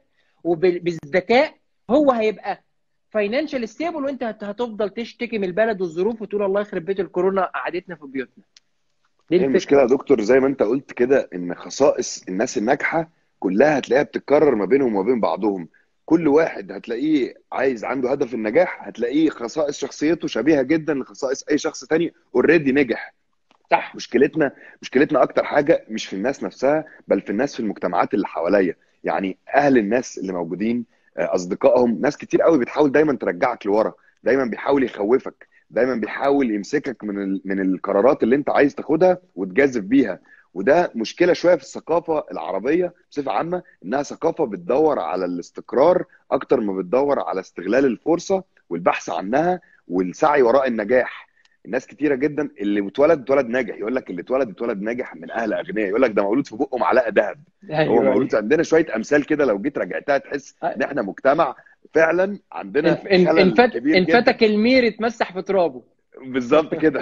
وبالذكاء هو هيبقى فاينانشال ستيبل وانت هت- هتفضل تشتكي من البلد والظروف وتقول الله يخرب بيت الكورونا قعدتنا في بيوتنا دي هي الفكره المشكله يا دكتور زي ما انت قلت كده ان خصائص الناس الناجحه كلها هتلاقيها بتتكرر ما بينهم وما بين بعضهم كل واحد هتلاقيه عايز عنده هدف النجاح هتلاقيه خصائص شخصيته شبيهه جدا لخصائص اي شخص تاني اوريدي نجح صح مشكلتنا مشكلتنا اكتر حاجه مش في الناس نفسها بل في الناس في المجتمعات اللي حواليا يعني اهل الناس اللي موجودين آه، اصدقائهم ناس كتير قوي بتحاول دايما ترجعك لورا دايما بيحاول يخوفك دايما بيحاول يمسكك من ال... من القرارات اللي انت عايز تاخدها وتجازف بيها وده مشكله شويه في الثقافه العربيه بصفه عامه انها ثقافه بتدور على الاستقرار اكتر ما بتدور على استغلال الفرصه والبحث عنها والسعي وراء النجاح الناس كتيره جدا اللي اتولد اتولد ناجح يقول لك اللي اتولد اتولد ناجح من اهل اغنياء يقول لك ده مولود في بقه معلقه ذهب هو مولود عندنا شويه امثال كده لو جيت رجعتها تحس ان احنا مجتمع فعلا عندنا إن- إن- خلل انفت كبير جدا انفتك المير يتمسح في ترابه بالظبط كده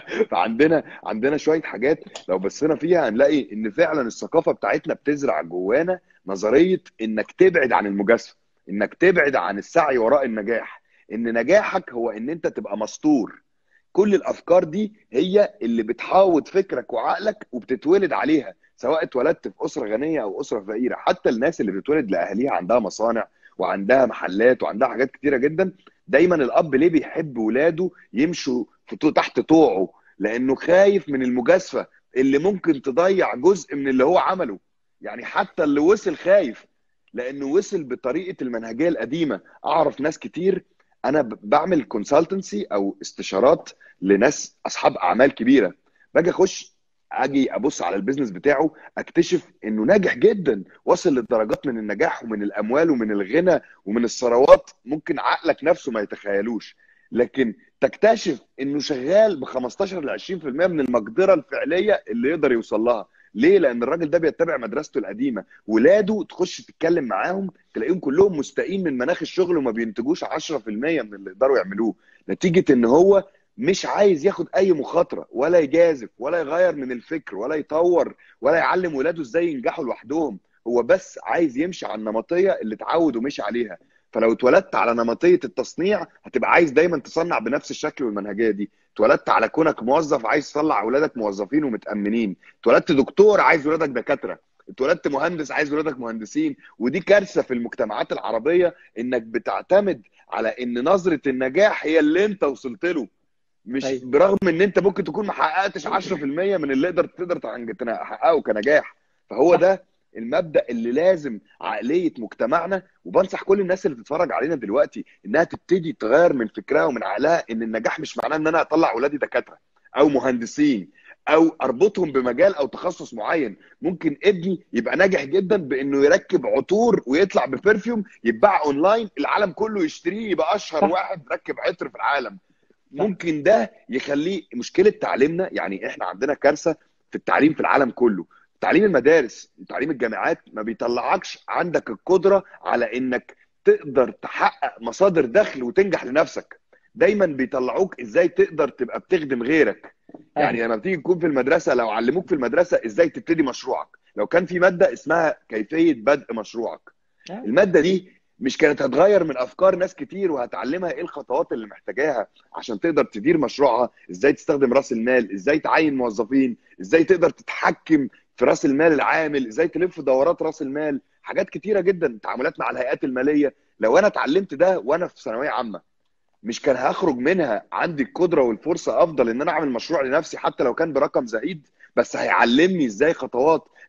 فعندنا عندنا شويه حاجات لو بصينا فيها هنلاقي ان فعلا الثقافه بتاعتنا بتزرع جوانا نظريه انك تبعد عن المجازفه انك تبعد عن السعي وراء النجاح ان نجاحك هو ان انت تبقى مستور كل الافكار دي هي اللي بتحاوط فكرك وعقلك وبتتولد عليها سواء اتولدت في اسره غنيه او اسره فقيره حتى الناس اللي بتتولد لاهاليها عندها مصانع وعندها محلات وعندها حاجات كتيره جدا دايما الاب ليه بيحب ولاده يمشوا في طو- تحت طوعه لانه خايف من المجازفه اللي ممكن تضيع جزء من اللي هو عمله يعني حتى اللي وصل خايف لانه وصل بطريقه المنهجيه القديمه اعرف ناس كتير انا ب- بعمل كونسلتنسي او استشارات لناس اصحاب اعمال كبيره باجي اخش اجي ابص على البيزنس بتاعه اكتشف انه ناجح جدا وصل لدرجات من النجاح ومن الاموال ومن الغنى ومن الثروات ممكن عقلك نفسه ما يتخيلوش لكن تكتشف انه شغال ب 15 ل 20% من المقدره الفعليه اللي يقدر يوصل لها ليه؟ لان الراجل ده بيتبع مدرسته القديمه ولاده تخش تتكلم معاهم تلاقيهم كلهم مستائين من مناخ الشغل وما بينتجوش 10% من اللي يقدروا يعملوه نتيجه ان هو مش عايز ياخد اي مخاطره ولا يجازف ولا يغير من الفكر ولا يطور ولا يعلم ولاده ازاي ينجحوا لوحدهم هو بس عايز يمشي على النمطيه اللي اتعود ومشي عليها فلو اتولدت على نمطيه التصنيع هتبقى عايز دايما تصنع بنفس الشكل والمنهجيه دي اتولدت على كونك موظف عايز تطلع اولادك موظفين ومتامنين اتولدت دكتور عايز ولادك دكاتره اتولدت مهندس عايز ولادك مهندسين ودي كارثه في المجتمعات العربيه انك بتعتمد على ان نظره النجاح هي اللي انت وصلت له مش أيوة. برغم ان انت ممكن تكون ما حققتش 10% من اللي تقدر تقدر تحققه كنجاح فهو صح. ده المبدا اللي لازم عقليه مجتمعنا وبنصح كل الناس اللي بتتفرج علينا دلوقتي انها تبتدي تغير من فكرها ومن عقلها ان النجاح مش معناه ان انا اطلع اولادي دكاتره او مهندسين او اربطهم بمجال او تخصص معين ممكن ابني يبقى ناجح جدا بانه يركب عطور ويطلع ببرفيوم يتباع اونلاين العالم كله يشتريه يبقى اشهر صح. واحد ركب عطر في العالم ممكن ده يخليه مشكله تعليمنا يعني احنا عندنا كارثه في التعليم في العالم كله تعليم المدارس تعليم الجامعات ما بيطلعكش عندك القدره على انك تقدر تحقق مصادر دخل وتنجح لنفسك دايما بيطلعوك ازاي تقدر تبقى بتخدم غيرك يعني لما بتيجي تكون في المدرسه لو علموك في المدرسه ازاي تبتدي مشروعك لو كان في ماده اسمها كيفيه بدء مشروعك أيوة. الماده دي مش كانت هتغير من افكار ناس كتير وهتعلمها ايه الخطوات اللي محتاجاها عشان تقدر تدير مشروعها ازاي تستخدم راس المال ازاي تعين موظفين ازاي تقدر تتحكم في راس المال العامل ازاي تلف دورات راس المال حاجات كتيره جدا تعاملات مع الهيئات الماليه لو انا اتعلمت ده وانا في ثانويه عامه مش كان هخرج منها عندي القدره والفرصه افضل ان انا اعمل مشروع لنفسي حتى لو كان برقم زهيد بس هيعلمني ازاي خطوات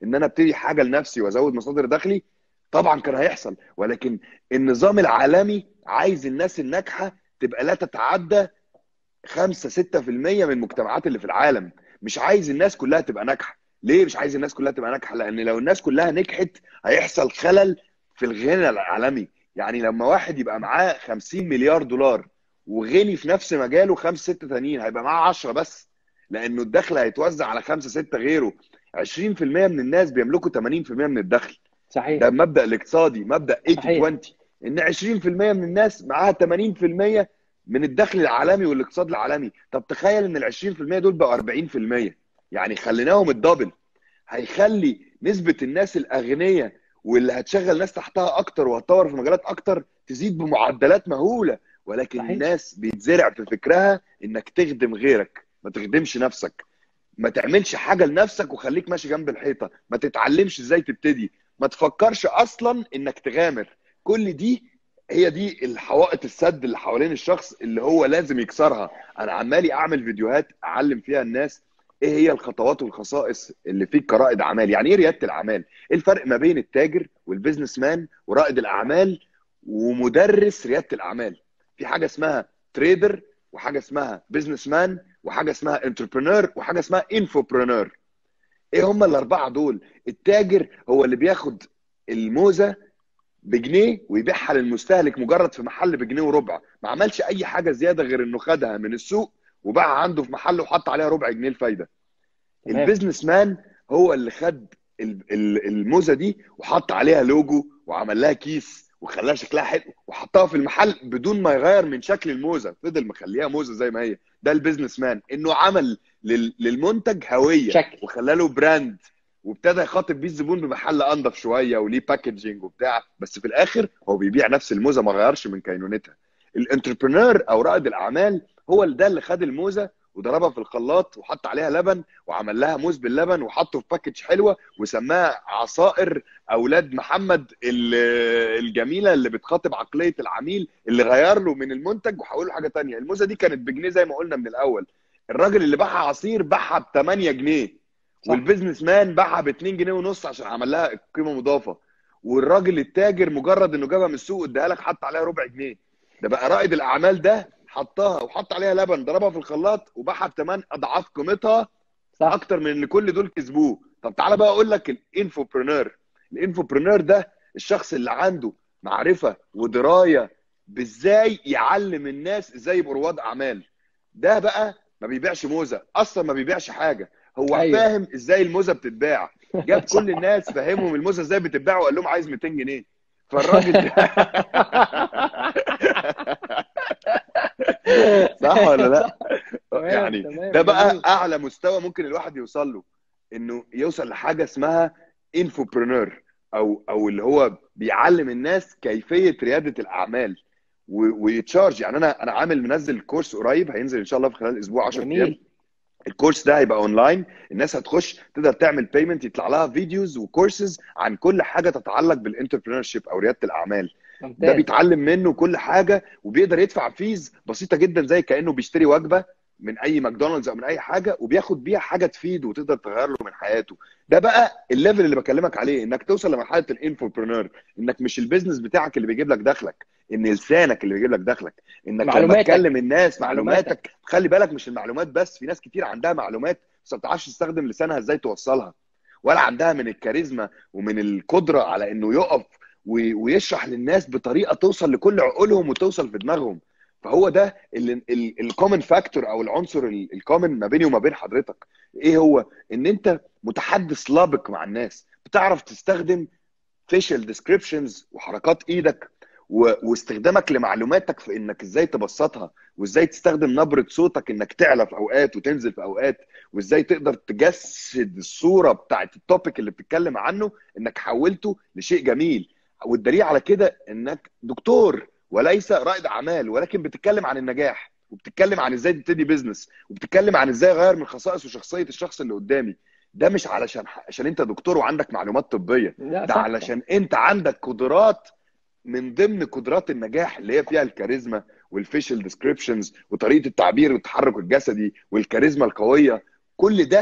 ان انا ابتدي حاجه لنفسي وازود مصادر دخلي طبعا كان هيحصل ولكن النظام العالمي عايز الناس الناجحه تبقى لا تتعدى 5 6% من المجتمعات اللي في العالم مش عايز الناس كلها تبقى ناجحه ليه مش عايز الناس كلها تبقى ناجحه لان لو الناس كلها نجحت هيحصل خلل في الغنى العالمي يعني لما واحد يبقى معاه 50 مليار دولار وغني في نفس مجاله خمس ست تانيين هيبقى معاه 10 بس لانه الدخل هيتوزع على خمسه سته غيره 20% من الناس بيملكوا 80% من الدخل صحيح ده المبدا الاقتصادي مبدا 80 صحيح. 20 ان 20% من الناس معاها 80% من الدخل العالمي والاقتصاد العالمي طب تخيل ان ال 20% دول بقوا 40% يعني خليناهم الدبل هيخلي نسبه الناس الاغنياء واللي هتشغل ناس تحتها اكتر وهتطور في مجالات اكتر تزيد بمعدلات مهوله ولكن صحيح. الناس بيتزرع في فكرها انك تخدم غيرك ما تخدمش نفسك ما تعملش حاجه لنفسك وخليك ماشي جنب الحيطه ما تتعلمش ازاي تبتدي ما تفكرش اصلا انك تغامر كل دي هي دي الحوائط السد اللي حوالين الشخص اللي هو لازم يكسرها انا عمالي اعمل فيديوهات اعلم فيها الناس ايه هي الخطوات والخصائص اللي فيك كرائد اعمال يعني ايه رياده الاعمال ايه الفرق ما بين التاجر والبيزنس مان ورائد الاعمال ومدرس رياده الاعمال في حاجه اسمها تريدر وحاجه اسمها بيزنس مان وحاجه اسمها انتربرنور وحاجه اسمها انفوبرنور ايه هم الاربعه دول التاجر هو اللي بياخد الموزه بجنيه ويبيعها للمستهلك مجرد في محل بجنيه وربع ما عملش اي حاجه زياده غير انه خدها من السوق وباعها عنده في محله وحط عليها ربع جنيه الفايده تمام. البيزنس مان هو اللي خد ال- ال- الموزه دي وحط عليها لوجو وعمل لها كيس وخلاها شكلها حلو وحطها في المحل بدون ما يغير من شكل الموزه فضل مخليها موزه زي ما هي ده البيزنس مان انه عمل لل- للمنتج هويه شكل. وخلى له براند وابتدى يخاطب بيه الزبون بمحل انضف شويه وليه باكجينج وبتاع بس في الاخر هو بيبيع نفس الموزه ما غيرش من كينونتها الانتربرنور او رائد الاعمال هو اللي ده اللي خد الموزه وضربها في الخلاط وحط عليها لبن وعمل لها موز باللبن وحطه في باكج حلوه وسماها عصائر اولاد محمد ال- الجميله اللي بتخاطب عقليه العميل اللي غير له من المنتج وحوله حاجه تانية الموزه دي كانت بجنيه زي ما قلنا من الاول الراجل اللي باعها عصير باعها ب 8 جنيه صح. والبيزنس مان باعها ب 2 جنيه ونص عشان عمل لها قيمه مضافه والراجل التاجر مجرد انه جابها من السوق اداها لك حط عليها ربع جنيه ده بقى رائد الاعمال ده حطها وحط عليها لبن ضربها في الخلاط وباعها بثمان اضعاف قيمتها صح اكتر من ان كل دول كسبوه طب تعالى بقى اقول لك الانفوبرنور الانفوبرنور ده الشخص اللي عنده معرفه ودرايه بازاي يعلم الناس ازاي يبقوا رواد اعمال ده بقى ما بيبيعش موزه اصلا ما بيبيعش حاجه هو أيوة. أيوة. فاهم ازاي الموزه بتتباع جاب صح. كل الناس فهمهم الموزه ازاي بتتباع وقال لهم عايز 200 جنيه فالراجل صح ولا لا؟ تمام، يعني تمام، ده بقى جميل. اعلى مستوى ممكن الواحد يوصل له انه يوصل لحاجه اسمها انفوبرنور او او اللي هو بيعلم الناس كيفيه رياده الاعمال و- ويتشارج يعني انا انا عامل منزل كورس قريب هينزل ان شاء الله في خلال اسبوع 10 ايام جميل الكورس ده هيبقى اونلاين الناس هتخش تقدر تعمل بيمنت يطلع لها فيديوز وكورسز عن كل حاجه تتعلق بالانتربرنور شيب او رياده الاعمال ده ممتاز بيتعلم منه كل حاجه وبيقدر يدفع فيز بسيطه جدا زي كانه بيشتري وجبه من اي ماكدونالدز او من اي حاجه وبياخد بيها حاجه تفيده وتقدر تغير له من حياته ده بقى الليفل اللي بكلمك عليه انك توصل لمرحله الانفوبرنور انك مش البيزنس بتاعك اللي بيجيب لك دخلك ان لسانك اللي بيجيب لك دخلك انك لما معلوماتك. تكلم الناس معلوماتك. معلوماتك خلي بالك مش المعلومات بس في ناس كتير عندها معلومات بس ما بتعرفش تستخدم لسانها ازاي توصلها ولا عندها من الكاريزما ومن القدره على انه يقف و- ويشرح للناس بطريقه توصل لكل عقولهم وتوصل في دماغهم فهو ده الكومن فاكتور او العنصر الكومن ما بيني وما بين حضرتك ايه هو ان انت متحدث لابق مع الناس بتعرف تستخدم فيشل ديسكريبشنز وحركات ايدك و- واستخدامك لمعلوماتك في انك ازاي تبسطها وازاي تستخدم نبره صوتك انك تعلى في اوقات وتنزل في اوقات وازاي تقدر تجسد الصوره بتاعت التوبيك اللي بتتكلم عنه انك حولته لشيء جميل والدليل على كده انك دكتور وليس رائد اعمال ولكن بتتكلم عن النجاح وبتتكلم عن ازاي تبتدي بيزنس وبتتكلم عن ازاي اغير من خصائص وشخصيه الشخص اللي قدامي ده مش علشان عشان انت دكتور وعندك معلومات طبيه لا ده صح علشان انت عندك قدرات من ضمن قدرات النجاح اللي هي فيها الكاريزما والفيشل ديسكريبشنز وطريقه التعبير والتحرك الجسدي والكاريزما القويه كل ده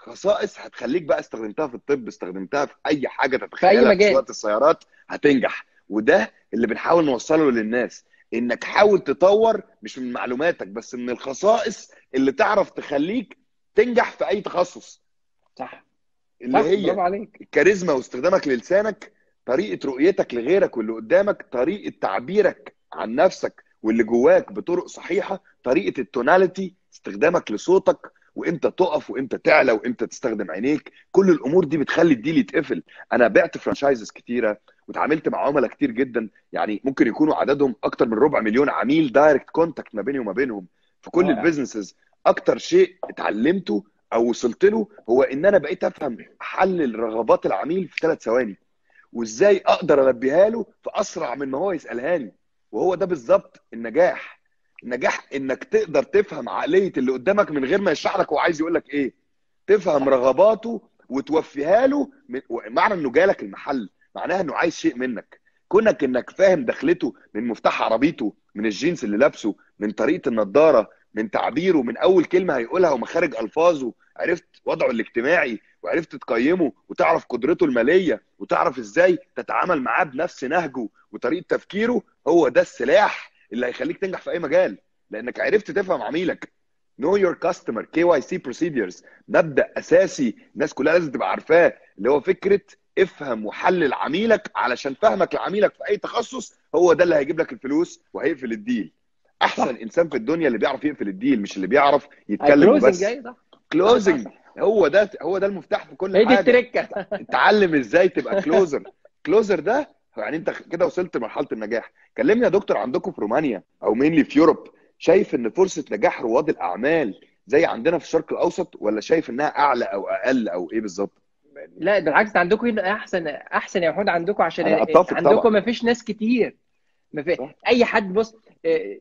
خصائص هتخليك بقى استخدمتها في الطب استخدمتها في اي حاجه في اي تتخيلها في مجال سواقه السيارات هتنجح وده اللي بنحاول نوصله للناس انك حاول تطور مش من معلوماتك بس من الخصائص اللي تعرف تخليك تنجح في اي تخصص صح اللي صح هي برافو عليك الكاريزما واستخدامك للسانك طريقه رؤيتك لغيرك واللي قدامك طريقه تعبيرك عن نفسك واللي جواك بطرق صحيحه طريقه التوناليتي استخدامك لصوتك وامتى تقف وامتى تعلى وامتى تستخدم عينيك كل الامور دي بتخلي الديل يتقفل انا بعت فرانشايزز كتيره واتعاملت مع عملاء كتير جدا يعني ممكن يكونوا عددهم اكتر من ربع مليون عميل دايركت كونتاكت ما بيني وما بينهم في كل رائع. البيزنسز اكتر شيء اتعلمته او وصلت له هو ان انا بقيت افهم حل رغبات العميل في ثلاث ثواني وازاي اقدر البيها له في اسرع من ما هو يسالهاني وهو ده بالظبط النجاح النجاح انك تقدر تفهم عقليه اللي قدامك من غير ما يشرح لك هو عايز يقول لك ايه تفهم رغباته وتوفيها له من... معنى انه جالك المحل معناها انه عايز شيء منك كونك انك فاهم دخلته من مفتاح عربيته من الجينز اللي لابسه من طريقه النضاره من تعبيره من اول كلمه هيقولها ومخارج الفاظه عرفت وضعه الاجتماعي وعرفت تقيمه وتعرف قدرته الماليه وتعرف ازاي تتعامل معاه بنفس نهجه وطريقه تفكيره هو ده السلاح اللي هيخليك تنجح في اي مجال لانك عرفت تفهم عميلك know your customer KYC procedures مبدا اساسي الناس كلها لازم تبقى عارفاه اللي هو فكره افهم وحلل عميلك علشان فهمك لعميلك في اي تخصص هو ده اللي هيجيب لك الفلوس وهيقفل الديل احسن انسان في الدنيا اللي بيعرف يقفل الديل مش اللي بيعرف يتكلم كلوزنج وبس جاي صح كلوزنج هو ده هو ده المفتاح في كل هي دي حاجه التركه اتعلم ازاي تبقى كلوزر كلوزر ده يعني انت كده وصلت لمرحله النجاح كلمني يا دكتور عندكم في رومانيا او مينلي في يوروب شايف ان فرصه نجاح رواد الاعمال زي عندنا في الشرق الاوسط ولا شايف انها اعلى او اقل او ايه بالظبط لا بالعكس ده عندكم هنا احسن احسن يا محمود عندكم عشان أنا أتفق عندكم طبعاً. ما فيش ناس كتير ما في صح. اي حد بص آه،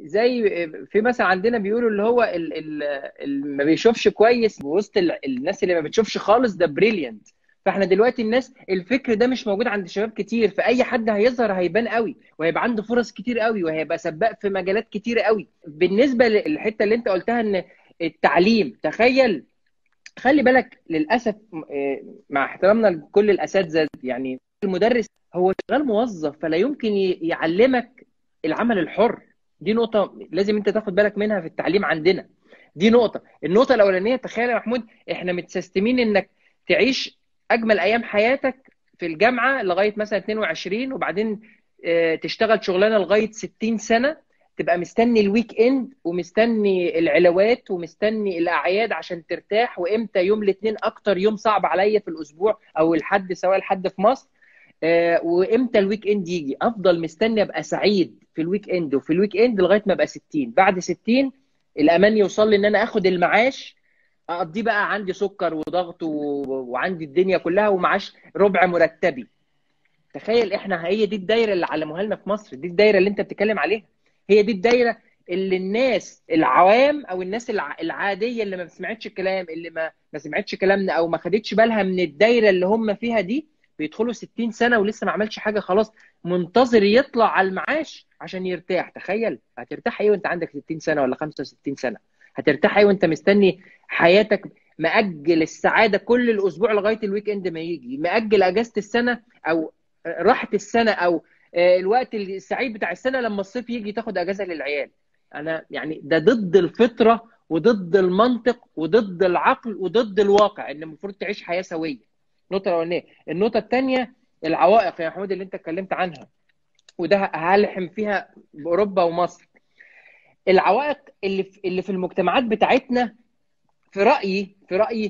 زي آه، في مثلا عندنا بيقولوا اللي هو ال- ال- اللي ما بيشوفش كويس وسط ال- الناس اللي ما بتشوفش خالص ده بريليانت فاحنا دلوقتي الناس الفكر ده مش موجود عند شباب كتير فاي حد هيظهر هيبان قوي وهيبقى عنده فرص كتير قوي وهيبقى سباق في مجالات كتير قوي بالنسبه للحته اللي انت قلتها ان التعليم تخيل خلي بالك للاسف آه، مع احترامنا لكل الاساتذه يعني المدرس هو شغال موظف فلا يمكن ي- يعلمك العمل الحر دي نقطه لازم انت تاخد بالك منها في التعليم عندنا دي نقطه النقطه الاولانيه تخيل يا محمود احنا متسيستمين انك تعيش اجمل ايام حياتك في الجامعه لغايه مثلا 22 وبعدين آه، تشتغل شغلانه لغايه 60 سنه تبقى مستني الويك اند ومستني العلاوات ومستني الاعياد عشان ترتاح وامتى يوم الاثنين اكتر يوم صعب عليا في الاسبوع او الحد سواء الحد في مصر آه، وامتى الويك اند يجي افضل مستني ابقى سعيد في الويك اند وفي الويك اند لغايه ما ابقى 60 بعد 60 الامان يوصل لي ان انا اخد المعاش اقضيه بقى عندي سكر وضغط و... وعندي الدنيا كلها ومعاش ربع مرتبي تخيل احنا هي دي الدايره اللي علموها لنا في مصر دي الدايره اللي انت بتتكلم عليها هي دي الدايره اللي الناس العوام او الناس الع- العاديه اللي ما سمعتش الكلام اللي ما ما سمعتش كلامنا او ما خدتش بالها من الدايره اللي هم فيها دي بيدخلوا 60 سنه ولسه ما عملش حاجه خلاص منتظر يطلع على المعاش عشان يرتاح تخيل هترتاح ايه وانت عندك 60 سنه ولا 65 سنه هترتاح ايه وانت مستني حياتك مأجل السعاده كل الاسبوع لغايه الويك اند ما يجي مأجل اجازه السنه او راحه السنه او آه، الوقت السعيد بتاع السنه لما الصيف يجي تاخد اجازه للعيال انا يعني ده ضد الفطره وضد المنطق وضد العقل وضد الواقع ان المفروض تعيش حياه سويه النقطه الاولانيه النقطه الثانيه العوائق يا محمود اللي انت اتكلمت عنها وده هلحم فيها باوروبا ومصر العوائق اللي في اللي في المجتمعات بتاعتنا في رايي في رايي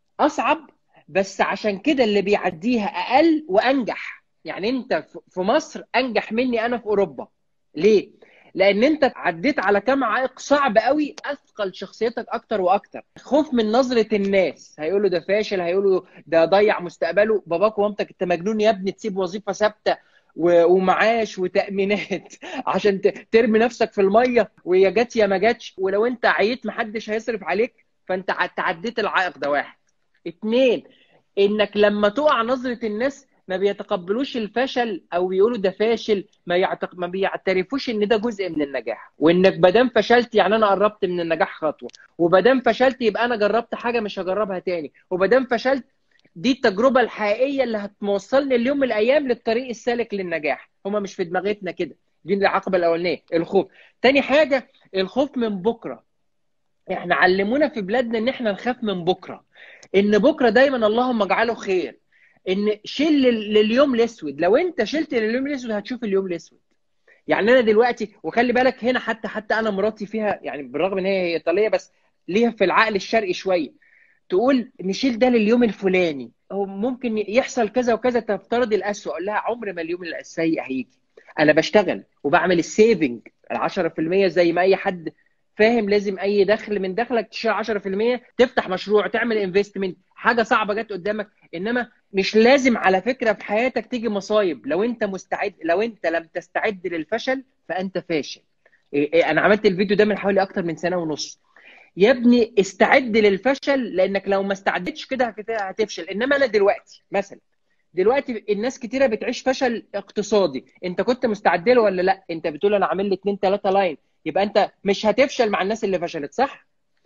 اصعب بس عشان كده اللي بيعديها اقل وانجح يعني انت في- في مصر انجح مني انا في اوروبا ليه لان انت عديت على كام عائق صعب قوي اثقل شخصيتك اكتر واكتر خوف من نظره الناس هيقولوا ده فاشل هيقولوا ده ضيع مستقبله باباك ومامتك انت مجنون يا ابني تسيب وظيفه ثابته و- ومعاش وتامينات عشان ت- ترمي نفسك في الميه ويا جت يا ما جاتش ولو انت عييت محدش هيصرف عليك فانت ع- تعديت العائق ده واحد اتنين انك لما تقع نظره الناس ما بيتقبلوش الفشل او بيقولوا ده فاشل ما يعتق... ما بيعترفوش ان ده جزء من النجاح وانك ما دام فشلت يعني انا قربت من النجاح خطوه وما دام فشلت يبقى انا جربت حاجه مش هجربها تاني وما دام فشلت دي التجربه الحقيقيه اللي هتوصلني اليوم من الايام للطريق السالك للنجاح هما مش في دماغتنا كده دي العقبه الاولانيه الخوف تاني حاجه الخوف من بكره احنا علمونا في بلادنا ان احنا نخاف من بكره ان بكره دايما اللهم اجعله خير ان شيل لل- لليوم الاسود لو انت شلت لليوم الاسود هتشوف اليوم الاسود يعني انا دلوقتي وخلي بالك هنا حتى حتى انا مراتي فيها يعني بالرغم ان هي هي ايطاليه بس ليها في العقل الشرقي شويه تقول نشيل ده لليوم الفلاني هو ممكن يحصل كذا وكذا تفترض الاسوء اقول لها عمر ما اليوم السيء هيجي انا بشتغل وبعمل السيفنج ال 10% زي ما اي حد فاهم لازم اي دخل من دخلك تشيل 10% تفتح مشروع تعمل انفستمنت حاجه صعبه جت قدامك انما مش لازم على فكره في حياتك تيجي مصايب لو انت مستعد لو انت لم تستعد للفشل فانت فاشل إيه إيه انا عملت الفيديو ده من حوالي اكتر من سنه ونص يا ابني استعد للفشل لانك لو ما استعدتش كده هت- هتفشل انما انا دلوقتي مثلا دلوقتي الناس كتيره بتعيش فشل اقتصادي انت كنت مستعد له ولا لا انت بتقول انا عامل لي 2 3 لاين يبقى انت مش هتفشل مع الناس اللي فشلت صح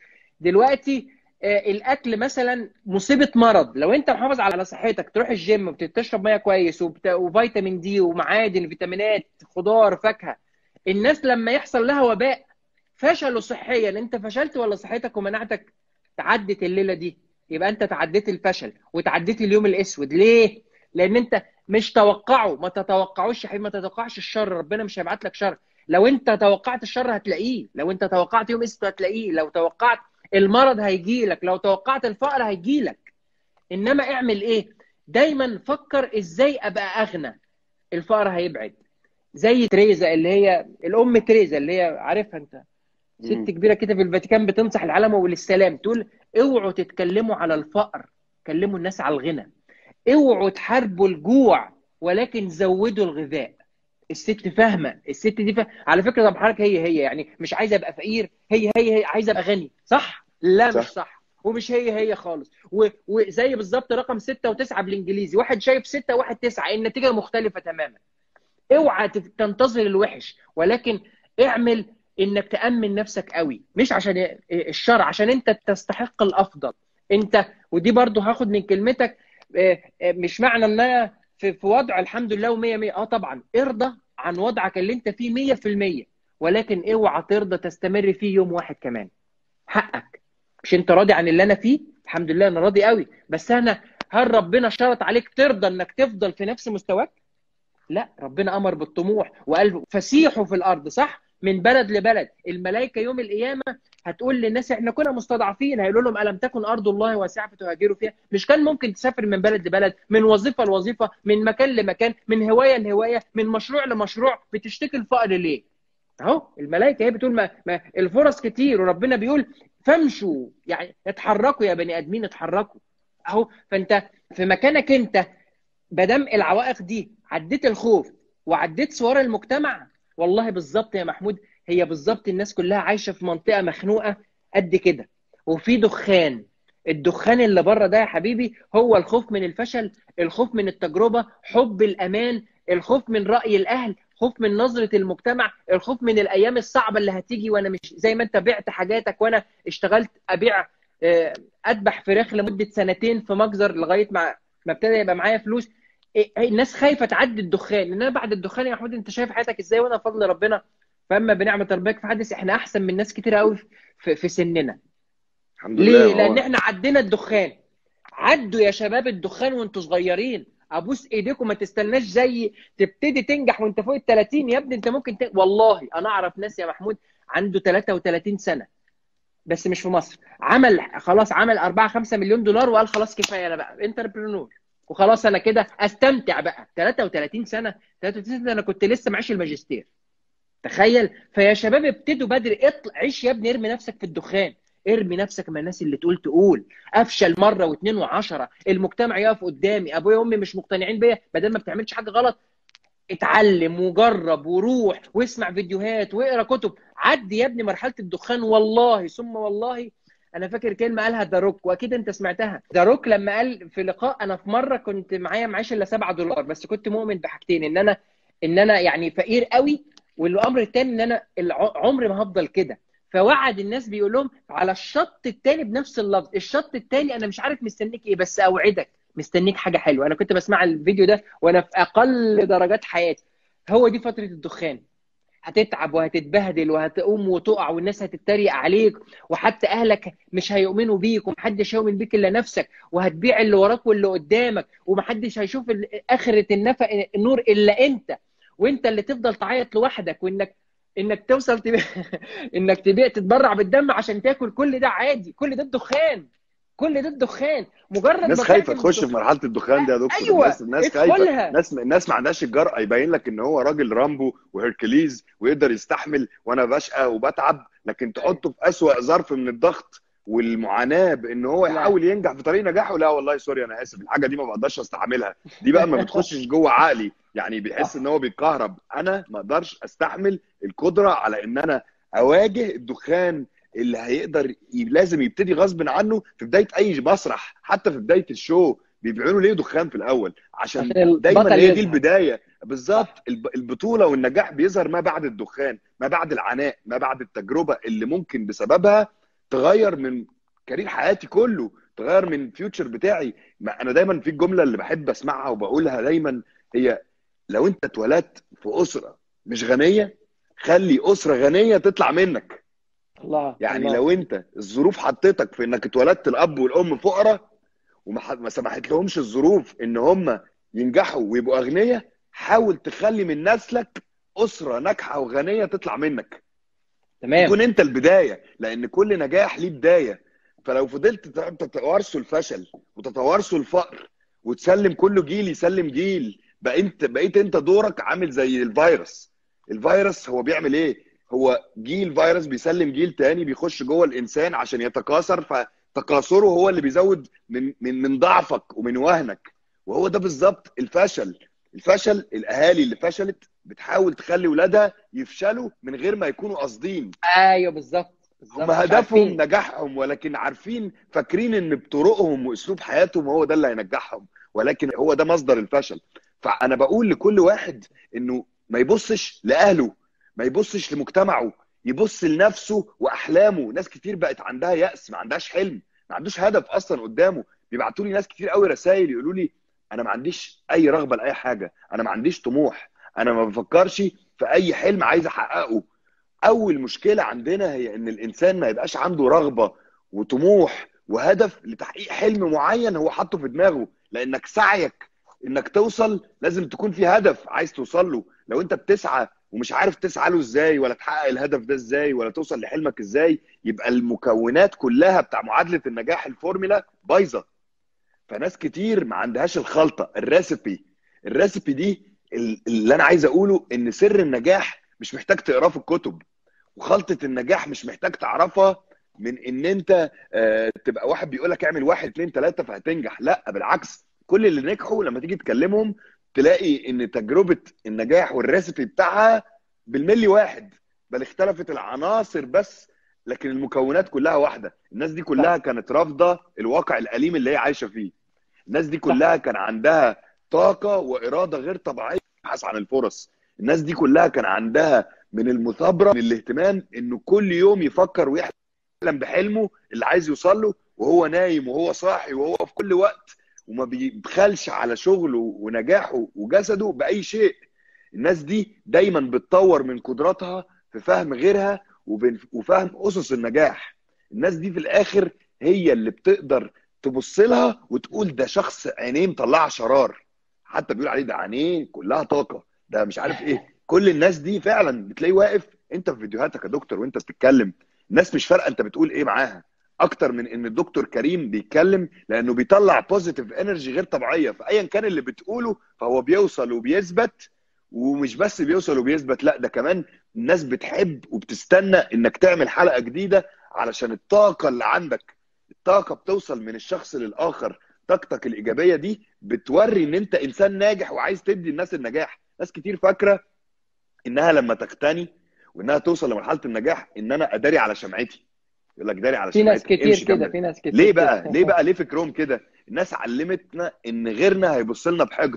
دلوقتي آه، الاكل مثلا مصيبه مرض لو انت محافظ على صحتك تروح الجيم وبتشرب ميه كويس وبت... وفيتامين دي ومعادن فيتامينات خضار فاكهه الناس لما يحصل لها وباء فشلوا صحيا انت فشلت ولا صحتك ومناعتك تعدت الليله دي يبقى انت تعديت الفشل وتعديت اليوم الاسود ليه لان انت مش توقعه ما تتوقعوش يا حبيبي ما تتوقعش الشر ربنا مش هيبعت لك شر لو انت توقعت الشر هتلاقيه لو انت توقعت يوم اسود هتلاقيه لو توقعت المرض هيجي لك لو توقعت الفقر هيجي لك انما اعمل ايه دايما فكر ازاي ابقى اغنى الفقر هيبعد زي تريزا اللي هي الام تريزا اللي هي عارفها انت ست مم. كبيره كده في الفاتيكان بتنصح العالم وللسلام تقول اوعوا تتكلموا على الفقر كلموا الناس على الغنى اوعوا تحاربوا الجوع ولكن زودوا الغذاء الست فاهمه الست دي فاهمة. على فكره طب حضرتك هي هي يعني مش عايزه ابقى فقير هي هي, هي عايزه ابقى غني صح لا صح. مش صح ومش هي هي خالص و- وزي بالظبط رقم ستة و9 بالانجليزي واحد شايف ستة وواحد تسعة النتيجه مختلفه تماما اوعى تف- تنتظر الوحش ولكن اعمل انك تامن نفسك قوي مش عشان الشر عشان انت تستحق الافضل انت ودي برضو هاخد من كلمتك آه، آه، مش معنى ان انا في في وضع الحمد لله و100 100 اه طبعا ارضى عن وضعك اللي انت فيه 100% ولكن اوعى ترضى تستمر فيه يوم واحد كمان حقك مش انت راضي عن اللي انا فيه الحمد لله انا راضي قوي بس انا هل ربنا شرط عليك ترضى انك تفضل في نفس مستواك لا ربنا امر بالطموح وقال فسيحوا في الارض صح من بلد لبلد الملائكه يوم القيامه هتقول للناس احنا كنا مستضعفين هيقولوا لهم الم تكن ارض الله واسعه فتهاجروا فيها مش كان ممكن تسافر من بلد لبلد من وظيفه لوظيفه من مكان لمكان من هوايه لهوايه من مشروع لمشروع بتشتكي الفقر ليه اهو الملائكه هي بتقول ما, ما الفرص كتير وربنا بيقول فامشوا يعني اتحركوا يا بني ادمين اتحركوا اهو فانت في مكانك انت بدم العوائق دي عديت الخوف وعديت صور المجتمع والله بالظبط يا محمود هي بالظبط الناس كلها عايشه في منطقه مخنوقه قد كده وفي دخان الدخان اللي بره ده يا حبيبي هو الخوف من الفشل الخوف من التجربه حب الامان الخوف من راي الاهل خوف من نظره المجتمع الخوف من الايام الصعبه اللي هتيجي وانا مش زي ما انت بعت حاجاتك وانا اشتغلت ابيع آه، اذبح فراخ لمده سنتين في مجزر لغايه ما ما ابتدى يبقى معايا فلوس إيه، الناس خايفه تعدي الدخان لان انا بعد الدخان يا محمود انت شايف حياتك ازاي وانا بفضل ربنا فاما بنعمه ربك فحدث احنا احسن من ناس كتير قوي في, في سننا الحمد لله ليه؟ لان هو احنا عدينا الدخان عدوا يا شباب الدخان وانتوا صغيرين ابوس ايديكم ما تستناش زي تبتدي تنجح وانت فوق ال 30 يا ابني انت ممكن ت... والله انا اعرف ناس يا محمود عنده 33 سنه بس مش في مصر عمل خلاص عمل 4 5 مليون دولار وقال خلاص كفايه انا بقى انتربرنور وخلاص انا كده استمتع بقى 33 سنه 33 سنه انا كنت لسه معيش الماجستير تخيل فيا شباب ابتدوا بدري اطلع عيش يا ابني ارمي نفسك في الدخان ارمي نفسك من الناس اللي تقول تقول افشل مره واثنين وعشرة المجتمع يقف قدامي ابويا وامي مش مقتنعين بيا بدل ما بتعملش حاجه غلط اتعلم وجرب وروح واسمع فيديوهات واقرا كتب عدي يا ابني مرحله الدخان والله ثم والله انا فاكر كلمه قالها ذا روك واكيد انت سمعتها ذا روك لما قال في لقاء انا في مره كنت معايا معيش الا 7 دولار بس كنت مؤمن بحاجتين ان انا ان انا يعني فقير قوي والامر الثاني ان انا الع- عمري ما هفضل كده فوعد الناس بيقول لهم على الشط الثاني بنفس اللفظ الشط الثاني انا مش عارف مستنيك ايه بس اوعدك مستنيك حاجه حلوه انا كنت بسمع الفيديو ده وانا في اقل درجات حياتي هو دي فتره الدخان هتتعب وهتتبهدل وهتقوم وتقع والناس هتتريق عليك وحتى اهلك مش هيؤمنوا بيك ومحدش هيؤمن بيك الا نفسك وهتبيع اللي وراك واللي قدامك ومحدش هيشوف ال- اخره النفق النور الا انت وانت اللي تفضل تعيط لوحدك وانك انك توصل تبيع انك تبيع تتبرع بالدم عشان تاكل كل ده عادي كل ده الدخان كل ده الدخان مجرد الناس ما خايفه تاكل تخش في الدخان- مرحله الدخان ده يا دكتور أيوة، الناس الناس ادخلها. خايفه الناس الناس ما عندهاش الجرأه يبين لك ان هو راجل رامبو وهيركليز ويقدر يستحمل وانا بشقى وبتعب لكن تحطه في اسوأ ظرف من الضغط والمعاناه بان هو لا. يحاول ينجح في طريق نجاحه لا والله سوري انا اسف الحاجه دي ما بقدرش استحملها دي بقى ما بتخشش جوه عقلي يعني بيحس ان هو بيتكهرب انا ما اقدرش استحمل القدره على ان انا اواجه الدخان اللي هيقدر ي- لازم يبتدي غصب عنه في بدايه اي مسرح حتى في بدايه الشو بيبيعوا له ليه دخان في الاول عشان عشان البطل دايما هي دي يظهر. البدايه بالظبط الب- البطوله والنجاح بيظهر ما بعد الدخان ما بعد العناء ما بعد التجربه اللي ممكن بسببها تغير من كارير حياتي كله تغير من فيوتشر بتاعي ما انا دايما في الجمله اللي بحب اسمعها وبقولها دايما هي لو انت اتولدت في اسره مش غنيه خلي اسره غنيه تطلع منك الله يعني الله. لو انت الظروف حطيتك في انك اتولدت الاب والام فقراء وما ح- ما سمحت لهمش الظروف ان هم ينجحوا ويبقوا اغنياء حاول تخلي من نسلك اسره ناجحه وغنيه تطلع منك تمام تكون انت البدايه لان كل نجاح ليه بدايه فلو فضلت تت- تتوارثوا الفشل وتتوارثوا الفقر وتسلم كل جيل يسلم جيل بقى انت بقيت انت دورك عامل زي الفيروس الفيروس هو بيعمل ايه هو جيل فيروس بيسلم جيل تاني بيخش جوه الانسان عشان يتكاثر فتكاثره هو اللي بيزود من من من ضعفك ومن وهنك وهو ده بالظبط الفشل الفشل الاهالي اللي فشلت بتحاول تخلي ولادها يفشلوا من غير ما يكونوا قاصدين ايوه بالظبط بالظبط هم مش هدفهم عارفين. نجاحهم ولكن عارفين فاكرين ان بطرقهم واسلوب حياتهم هو ده اللي هينجحهم ولكن هو ده مصدر الفشل فانا بقول لكل واحد انه ما يبصش لاهله ما يبصش لمجتمعه يبص لنفسه واحلامه ناس كتير بقت عندها يأس ما عندهاش حلم ما عندوش هدف اصلا قدامه بيبعتوا لي ناس كتير قوي رسائل يقولوا لي انا ما عنديش اي رغبه لاي حاجه انا ما عنديش طموح انا ما بفكرش في اي حلم عايز احققه اول مشكله عندنا هي ان الانسان ما يبقاش عنده رغبه وطموح وهدف لتحقيق حلم معين هو حاطه في دماغه لانك سعيك انك توصل لازم تكون في هدف عايز توصل له لو انت بتسعى ومش عارف تسعى له ازاي ولا تحقق الهدف ده ازاي ولا توصل لحلمك ازاي يبقى المكونات كلها بتاع معادله النجاح الفورمولا بايظه فناس كتير ما عندهاش الخلطه الريسبي الريسبي دي ال- اللي انا عايز اقوله ان سر النجاح مش محتاج تقراه في الكتب وخلطه النجاح مش محتاج تعرفها من ان انت آه، تبقى واحد بيقول لك اعمل واحد اتنين تلاته فهتنجح لا بالعكس كل اللي نجحوا لما تيجي تكلمهم تلاقي ان تجربه النجاح والريسبي بتاعها بالملي واحد بل اختلفت العناصر بس لكن المكونات كلها واحده الناس دي كلها كانت رافضه الواقع الاليم اللي هي عايشه فيه الناس دي كلها كان عندها طاقه واراده غير طبيعيه تبحث عن الفرص الناس دي كلها كان عندها من المثابره من الاهتمام انه كل يوم يفكر ويحلم بحلمه اللي عايز يوصل له وهو نايم وهو صاحي وهو في كل وقت وما بيبخلش على شغله ونجاحه وجسده باي شيء الناس دي دايما بتطور من قدراتها في فهم غيرها وبين- وفهم اسس النجاح الناس دي في الاخر هي اللي بتقدر تبص لها وتقول ده شخص عينيه مطلعه شرار حتى بيقول عليه ده عينيه كلها طاقه ده مش عارف ايه كل الناس دي فعلا بتلاقيه واقف انت في فيديوهاتك يا دكتور وانت بتتكلم الناس مش فارقه انت بتقول ايه معاها اكتر من ان الدكتور كريم بيتكلم لانه بيطلع بوزيتيف انرجي غير طبيعيه فايا كان اللي بتقوله فهو بيوصل وبيثبت ومش بس بيوصل وبيثبت لا ده كمان الناس بتحب وبتستنى انك تعمل حلقه جديده علشان الطاقه اللي عندك الطاقه بتوصل من الشخص للاخر طاقتك الايجابيه دي بتوري ان انت انسان ناجح وعايز تدي الناس النجاح ناس كتير فاكره انها لما تغتني وانها توصل لمرحله النجاح ان انا اداري على شمعتي يقول لك داري على في ناس شمعتك كتير امشي كده كمل في ناس كتير ليه بقى كده ليه بقى ليه فكرهم كده الناس علمتنا ان غيرنا هيبص لنا بحقد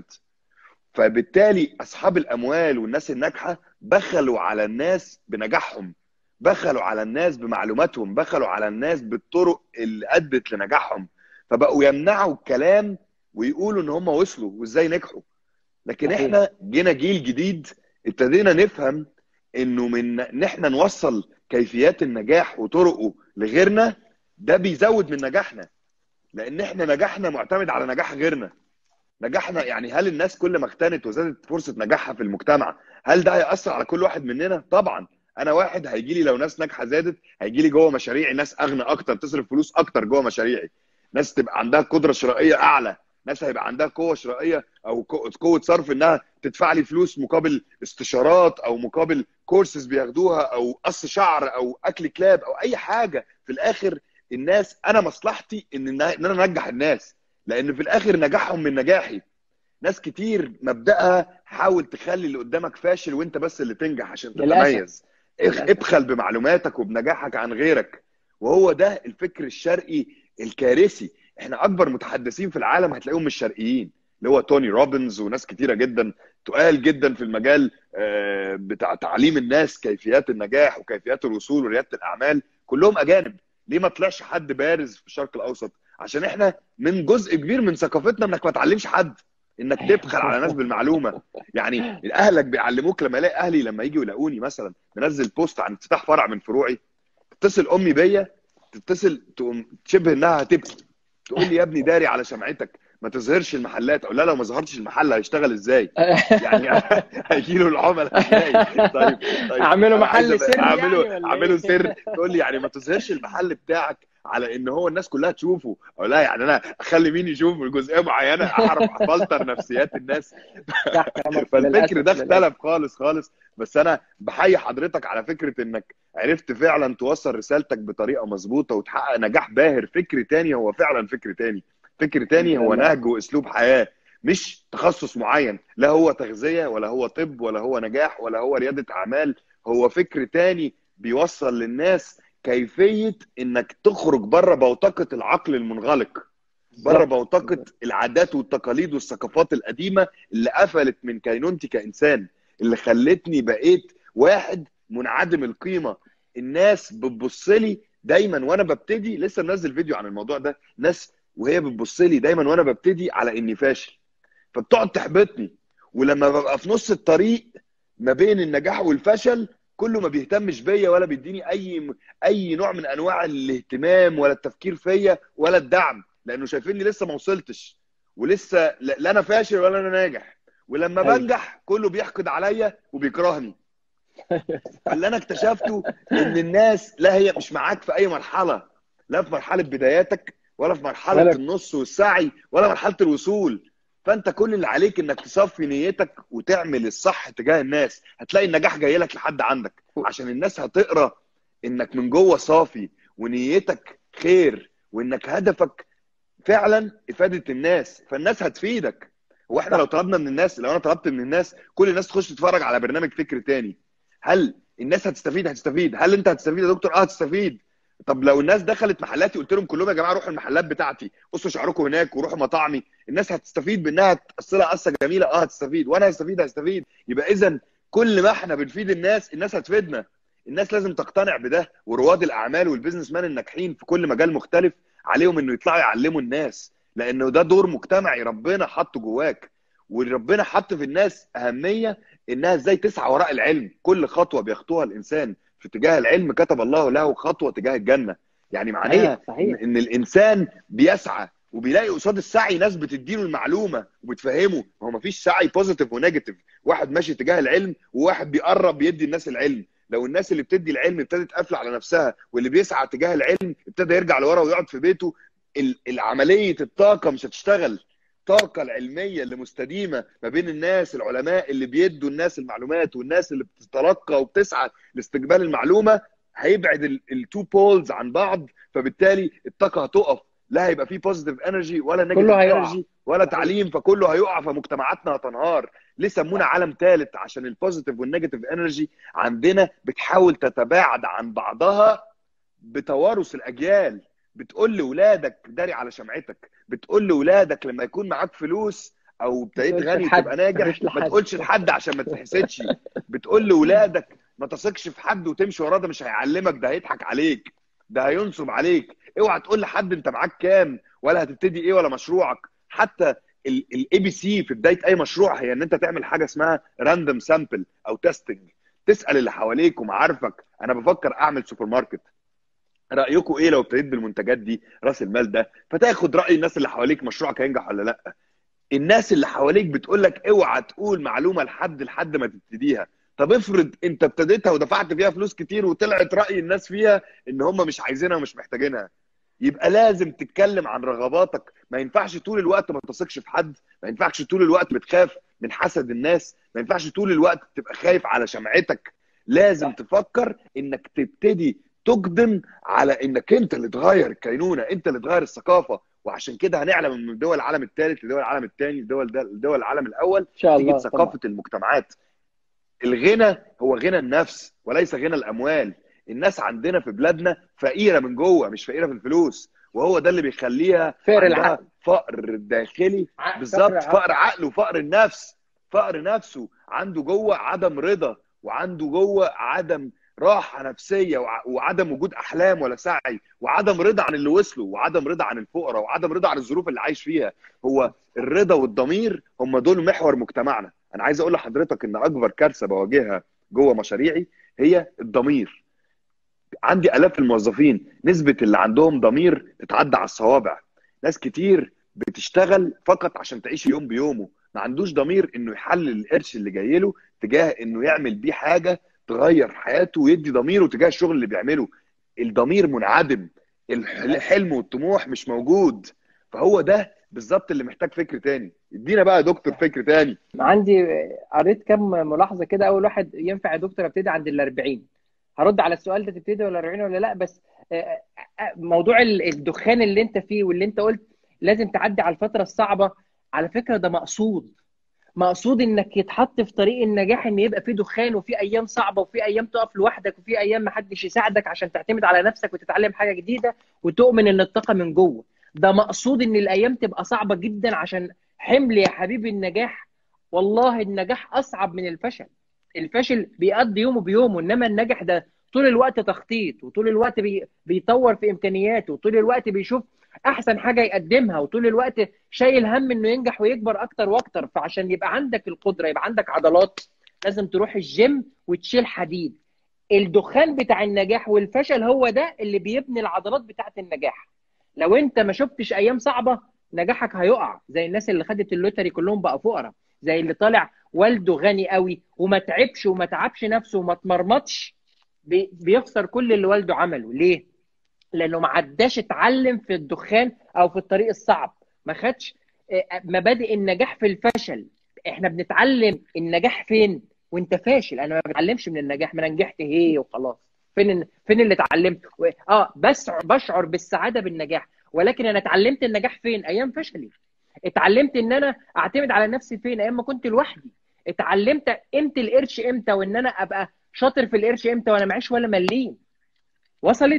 فبالتالي اصحاب الاموال والناس الناجحه بخلوا على الناس بنجاحهم بخلوا على الناس بمعلوماتهم بخلوا على الناس بالطرق اللي ادت لنجاحهم فبقوا يمنعوا الكلام ويقولوا ان هم وصلوا وازاي نجحوا لكن صحيح. احنا جينا جيل جديد ابتدينا نفهم انه من ان احنا نوصل كيفيات النجاح وطرقه لغيرنا ده بيزود من نجاحنا لان احنا نجاحنا معتمد على نجاح غيرنا نجاحنا يعني هل الناس كل ما اغتنت وزادت فرصه نجاحها في المجتمع هل ده هياثر على كل واحد مننا طبعا انا واحد هيجي لي لو ناس ناجحه زادت هيجي لي جوه مشاريعي ناس اغنى اكتر تصرف فلوس اكتر جوه مشاريعي ناس تبقى عندها قدره شرائيه اعلى ناس هيبقى عندها قوه شرائيه او قو- قوه صرف انها تدفع لي فلوس مقابل استشارات او مقابل كورسز بياخدوها او قص شعر او اكل كلاب او اي حاجه في الاخر الناس انا مصلحتي ان ان انا انجح الناس لان في الاخر نجاحهم من نجاحي ناس كتير مبدأها حاول تخلي اللي قدامك فاشل وانت بس اللي تنجح عشان للأسف. تتميز اخ- للأسف. ابخل بمعلوماتك وبنجاحك عن غيرك وهو ده الفكر الشرقي الكارثي احنا اكبر متحدثين في العالم هتلاقيهم مش شرقيين اللي هو توني روبنز وناس كتيره جدا تقال جدا في المجال آه، بتاع تعليم الناس كيفيات النجاح وكيفيات الوصول ورياده الاعمال كلهم اجانب ليه ما طلعش حد بارز في الشرق الاوسط عشان احنا من جزء كبير من ثقافتنا انك ما تعلمش حد انك تبخل على ناس بالمعلومه يعني اهلك بيعلموك لما الاقي اهلي لما يجوا يلاقوني مثلا منزل بوست عن افتتاح فرع من فروعي تتصل امي بيا تتصل تقوم شبه انها هتبكي تقول لي يا ابني داري على شمعتك ما تظهرش المحلات اقول لها لو ما ظهرتش المحل هيشتغل ازاي يعني هيجي له العملاء ازاي طيب طيب اعمله أنا عايز محل أبقى- سري يعني اعمله ولا اعمله إيه؟ سر تقول لي يعني ما تظهرش المحل بتاعك على ان هو الناس كلها تشوفه اقول لها يعني انا اخلي مين يشوف جزئيه معينه اعرف افلتر نفسيات الناس تحت أمرك. فالفكر ده للأسف، للأسف. اختلف خالص خالص بس انا بحيي حضرتك على فكره انك عرفت فعلا توصل رسالتك بطريقه مظبوطه وتحقق نجاح باهر فكر تاني هو فعلا فكر تاني فكر تاني هو لله. نهج واسلوب حياه مش تخصص معين لا هو تغذيه ولا هو طب ولا هو نجاح ولا هو رياده اعمال هو فكر تاني بيوصل للناس كيفيه انك تخرج بره بوتقه العقل المنغلق بره بالظبط. بوتقه العادات والتقاليد والثقافات القديمه اللي قفلت من كينونتي كانسان اللي خلتني بقيت واحد منعدم القيمه الناس بتبص لي دايما وانا ببتدي لسه منزل فيديو عن الموضوع ده ناس وهي بتبص لي دايما وانا ببتدي على اني فاشل فبتقعد تحبطني ولما ببقى في نص الطريق ما بين النجاح والفشل كله ما بيهتمش بيا ولا بيديني اي اي نوع من انواع الاهتمام ولا التفكير فيا ولا الدعم لانه شايفيني لسه ما وصلتش ولسه لا لا انا فاشل ولا انا ناجح ولما أيوة. بنجح كله بيحقد عليا وبيكرهني اللي انا اكتشفته ان الناس لا هي مش معاك في اي مرحله لا في مرحله بداياتك ولا في مرحله ولا- النص والسعي ولا مرحله الوصول فانت كل اللي عليك انك تصفي نيتك وتعمل الصح تجاه الناس هتلاقي النجاح جاي لك لحد عندك عشان الناس هتقرا انك من جوه صافي ونيتك خير وانك هدفك فعلا افاده الناس فالناس هتفيدك واحنا لو طلبنا من الناس لو انا طلبت من الناس كل الناس تخش تتفرج على برنامج فكر تاني هل الناس هتستفيد هتستفيد هل انت هتستفيد يا دكتور اه هتستفيد طب لو الناس دخلت محلاتي قلت لهم كلهم يا جماعه روحوا المحلات بتاعتي قصوا شعركم هناك وروحوا مطاعمي الناس هتستفيد بانها تقصلها قصه جميله اه هتستفيد وانا هستفيد هستفيد يبقى اذا كل ما احنا بنفيد الناس الناس هتفيدنا الناس لازم تقتنع بده ورواد الاعمال والبيزنس مان الناجحين في كل مجال مختلف عليهم انه يطلعوا يعلموا الناس لانه ده دور مجتمعي ربنا حطه جواك وربنا حط في الناس اهميه انها ازاي تسعى وراء العلم كل خطوه بيخطوها الانسان في اتجاه العلم كتب الله له خطوه تجاه الجنه يعني معناه صحيح صحيح ان الانسان بيسعى وبيلاقي قصاد السعي ناس بتديله المعلومه وبتفهمه هو مفيش سعي بوزيتيف ونيجاتيف واحد ماشي تجاه العلم وواحد بيقرب بيدي الناس العلم لو الناس اللي بتدي العلم ابتدت قافله على نفسها واللي بيسعى تجاه العلم ابتدى يرجع لورا ويقعد في بيته ال- العمليه الطاقه مش هتشتغل الطاقه العلميه اللي مستديمه ما بين الناس العلماء اللي بيدوا الناس المعلومات والناس اللي بتتلقى وبتسعى لاستقبال المعلومه هيبعد التو بولز عن بعض فبالتالي الطاقه هتقف لا هيبقى فيه بوزيتيف انرجي ولا نيجاتيف كله هيقع. انرجي ولا تعليم فكله هيقع فمجتمعاتنا هتنهار ليه سمونا عالم ثالث عشان البوزيتيف والنيجاتيف انرجي عندنا بتحاول تتباعد عن بعضها بتوارث الاجيال بتقول لاولادك داري على شمعتك بتقول لاولادك لما يكون معاك فلوس او ابتديت تقولش غني لحد، وتبقى ناجح تقولش ما لحد. تقولش لحد عشان ما تتحسدش بتقول لاولادك ما تثقش في حد وتمشي وراه ده مش هيعلمك ده هيضحك عليك ده هينصب عليك اوعى تقول لحد انت معاك كام ولا هتبتدي ايه ولا مشروعك حتى الاي بي سي في بدايه اي مشروع هي ان انت تعمل حاجه اسمها راندوم سامبل او تيستنج تسال اللي حواليك ومعارفك انا بفكر اعمل سوبر ماركت رايكم ايه لو ابتديت بالمنتجات دي راس المال ده فتاخد راي الناس اللي حواليك مشروعك هينجح ولا لا الناس اللي حواليك بتقول لك اوعى تقول معلومه لحد لحد ما تبتديها طب افرض انت ابتديتها ودفعت فيها فلوس كتير وطلعت راي الناس فيها ان هم مش عايزينها ومش محتاجينها يبقى لازم تتكلم عن رغباتك ما ينفعش طول الوقت ما تثقش في حد ما ينفعش طول الوقت بتخاف من حسد الناس ما ينفعش طول الوقت تبقى خايف على شمعتك لازم تفكر انك تبتدي تقدم على انك انت اللي تغير الكينونه انت اللي تغير الثقافه وعشان كده هنعلم من دول العالم الثالث لدول العالم الثاني لدول ده لدول العالم الاول ان شاء تيجي الله ثقافه المجتمعات الغنى هو غنى النفس وليس غنى الاموال الناس عندنا في بلادنا فقيره من جوه مش فقيره في الفلوس وهو ده اللي بيخليها فقر عندها العقل. فقر داخلي ع- بالظبط فقر عقل. فقر عقل وفقر النفس فقر نفسه عنده جوه عدم رضا وعنده جوه عدم راحه نفسيه وع- وعدم وجود احلام ولا سعي وعدم رضا عن اللي وصلوا وعدم رضا عن الفقراء وعدم رضا عن الظروف اللي عايش فيها هو الرضا والضمير هم دول محور مجتمعنا انا عايز اقول لحضرتك ان اكبر كارثه بواجهها جوه مشاريعي هي الضمير عندي الاف الموظفين نسبه اللي عندهم ضمير تتعدى على الصوابع ناس كتير بتشتغل فقط عشان تعيش يوم بيومه ما عندوش ضمير انه يحلل القرش اللي جاي له تجاه انه يعمل بيه حاجه تغير حياته ويدي ضميره تجاه الشغل اللي بيعمله الضمير منعدم الح- الحلم والطموح مش موجود فهو ده بالظبط اللي محتاج فكر تاني ادينا بقى يا دكتور فكر تاني عندي قريت كم ملاحظه كده اول واحد ينفع يا دكتور ابتدي عند ال 40 هرد على السؤال ده تبتدي ولا 40 ولا لا بس آه، آه، موضوع ال- الدخان اللي انت فيه واللي انت قلت لازم تعدي على الفتره الصعبه على فكره ده مقصود مقصود انك يتحط في طريق النجاح ان يبقى في دخان وفي ايام صعبه وفي ايام تقف لوحدك وفي ايام محدش يساعدك عشان تعتمد على نفسك وتتعلم حاجه جديده وتؤمن ان الطاقه من جوه ده مقصود ان الايام تبقى صعبه جدا عشان حمل يا حبيبي النجاح والله النجاح اصعب من الفشل الفشل بيقضي يومه بيومه انما النجاح ده طول الوقت تخطيط وطول الوقت بي... بيطور في امكانياته وطول الوقت بيشوف احسن حاجه يقدمها وطول الوقت شايل هم انه ينجح ويكبر اكتر واكتر فعشان يبقى عندك القدره يبقى عندك عضلات لازم تروح الجيم وتشيل حديد الدخان بتاع النجاح والفشل هو ده اللي بيبني العضلات بتاعت النجاح لو انت ما شفتش ايام صعبه نجاحك هيقع زي الناس اللي خدت اللوتري كلهم بقى فقراء زي اللي طالع والده غني قوي وما تعبش وما تعبش نفسه وما اتمرمطش بي- بيخسر كل اللي والده عمله ليه لانه ما عداش اتعلم في الدخان او في الطريق الصعب ما خدش آه، مبادئ النجاح في الفشل احنا بنتعلم النجاح فين وانت فاشل انا ما بتعلمش من النجاح ما انا نجحت هي وخلاص فين فين اللي اتعلمت و- اه بس بشعر بالسعاده بالنجاح ولكن انا اتعلمت النجاح فين ايام فشلي اتعلمت ان انا اعتمد على نفسي فين ايام ما كنت لوحدي اتعلمت قيمه القرش امتى وان انا ابقى شاطر في القرش امتى وانا معيش ولا مليم وصلت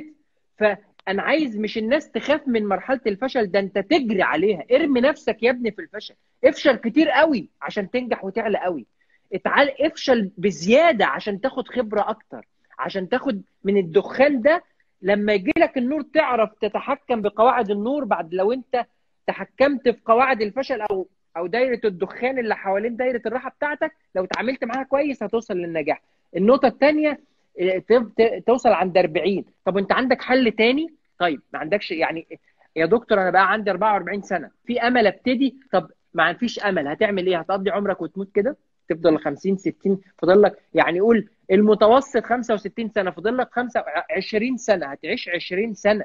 فانا عايز مش الناس تخاف من مرحله الفشل ده انت تجري عليها ارمي نفسك يا ابني في الفشل افشل كتير قوي عشان تنجح وتعلى قوي اتعال افشل بزياده عشان تاخد خبره اكتر عشان تاخد من الدخان ده لما يجي لك النور تعرف تتحكم بقواعد النور بعد لو انت تحكمت في قواعد الفشل او او دايره الدخان اللي حوالين دايره الراحه بتاعتك لو اتعاملت معاها كويس هتوصل للنجاح النقطه الثانيه توصل عند 40 طب انت عندك حل تاني طيب ما عندكش يعني يا دكتور انا بقى عندي 44 سنه في امل ابتدي طب ما فيش امل هتعمل ايه هتقضي عمرك وتموت كده تفضل 50 60 فاضل لك يعني قول المتوسط 65 سنه فاضل لك 25 سنه هتعيش 20 سنه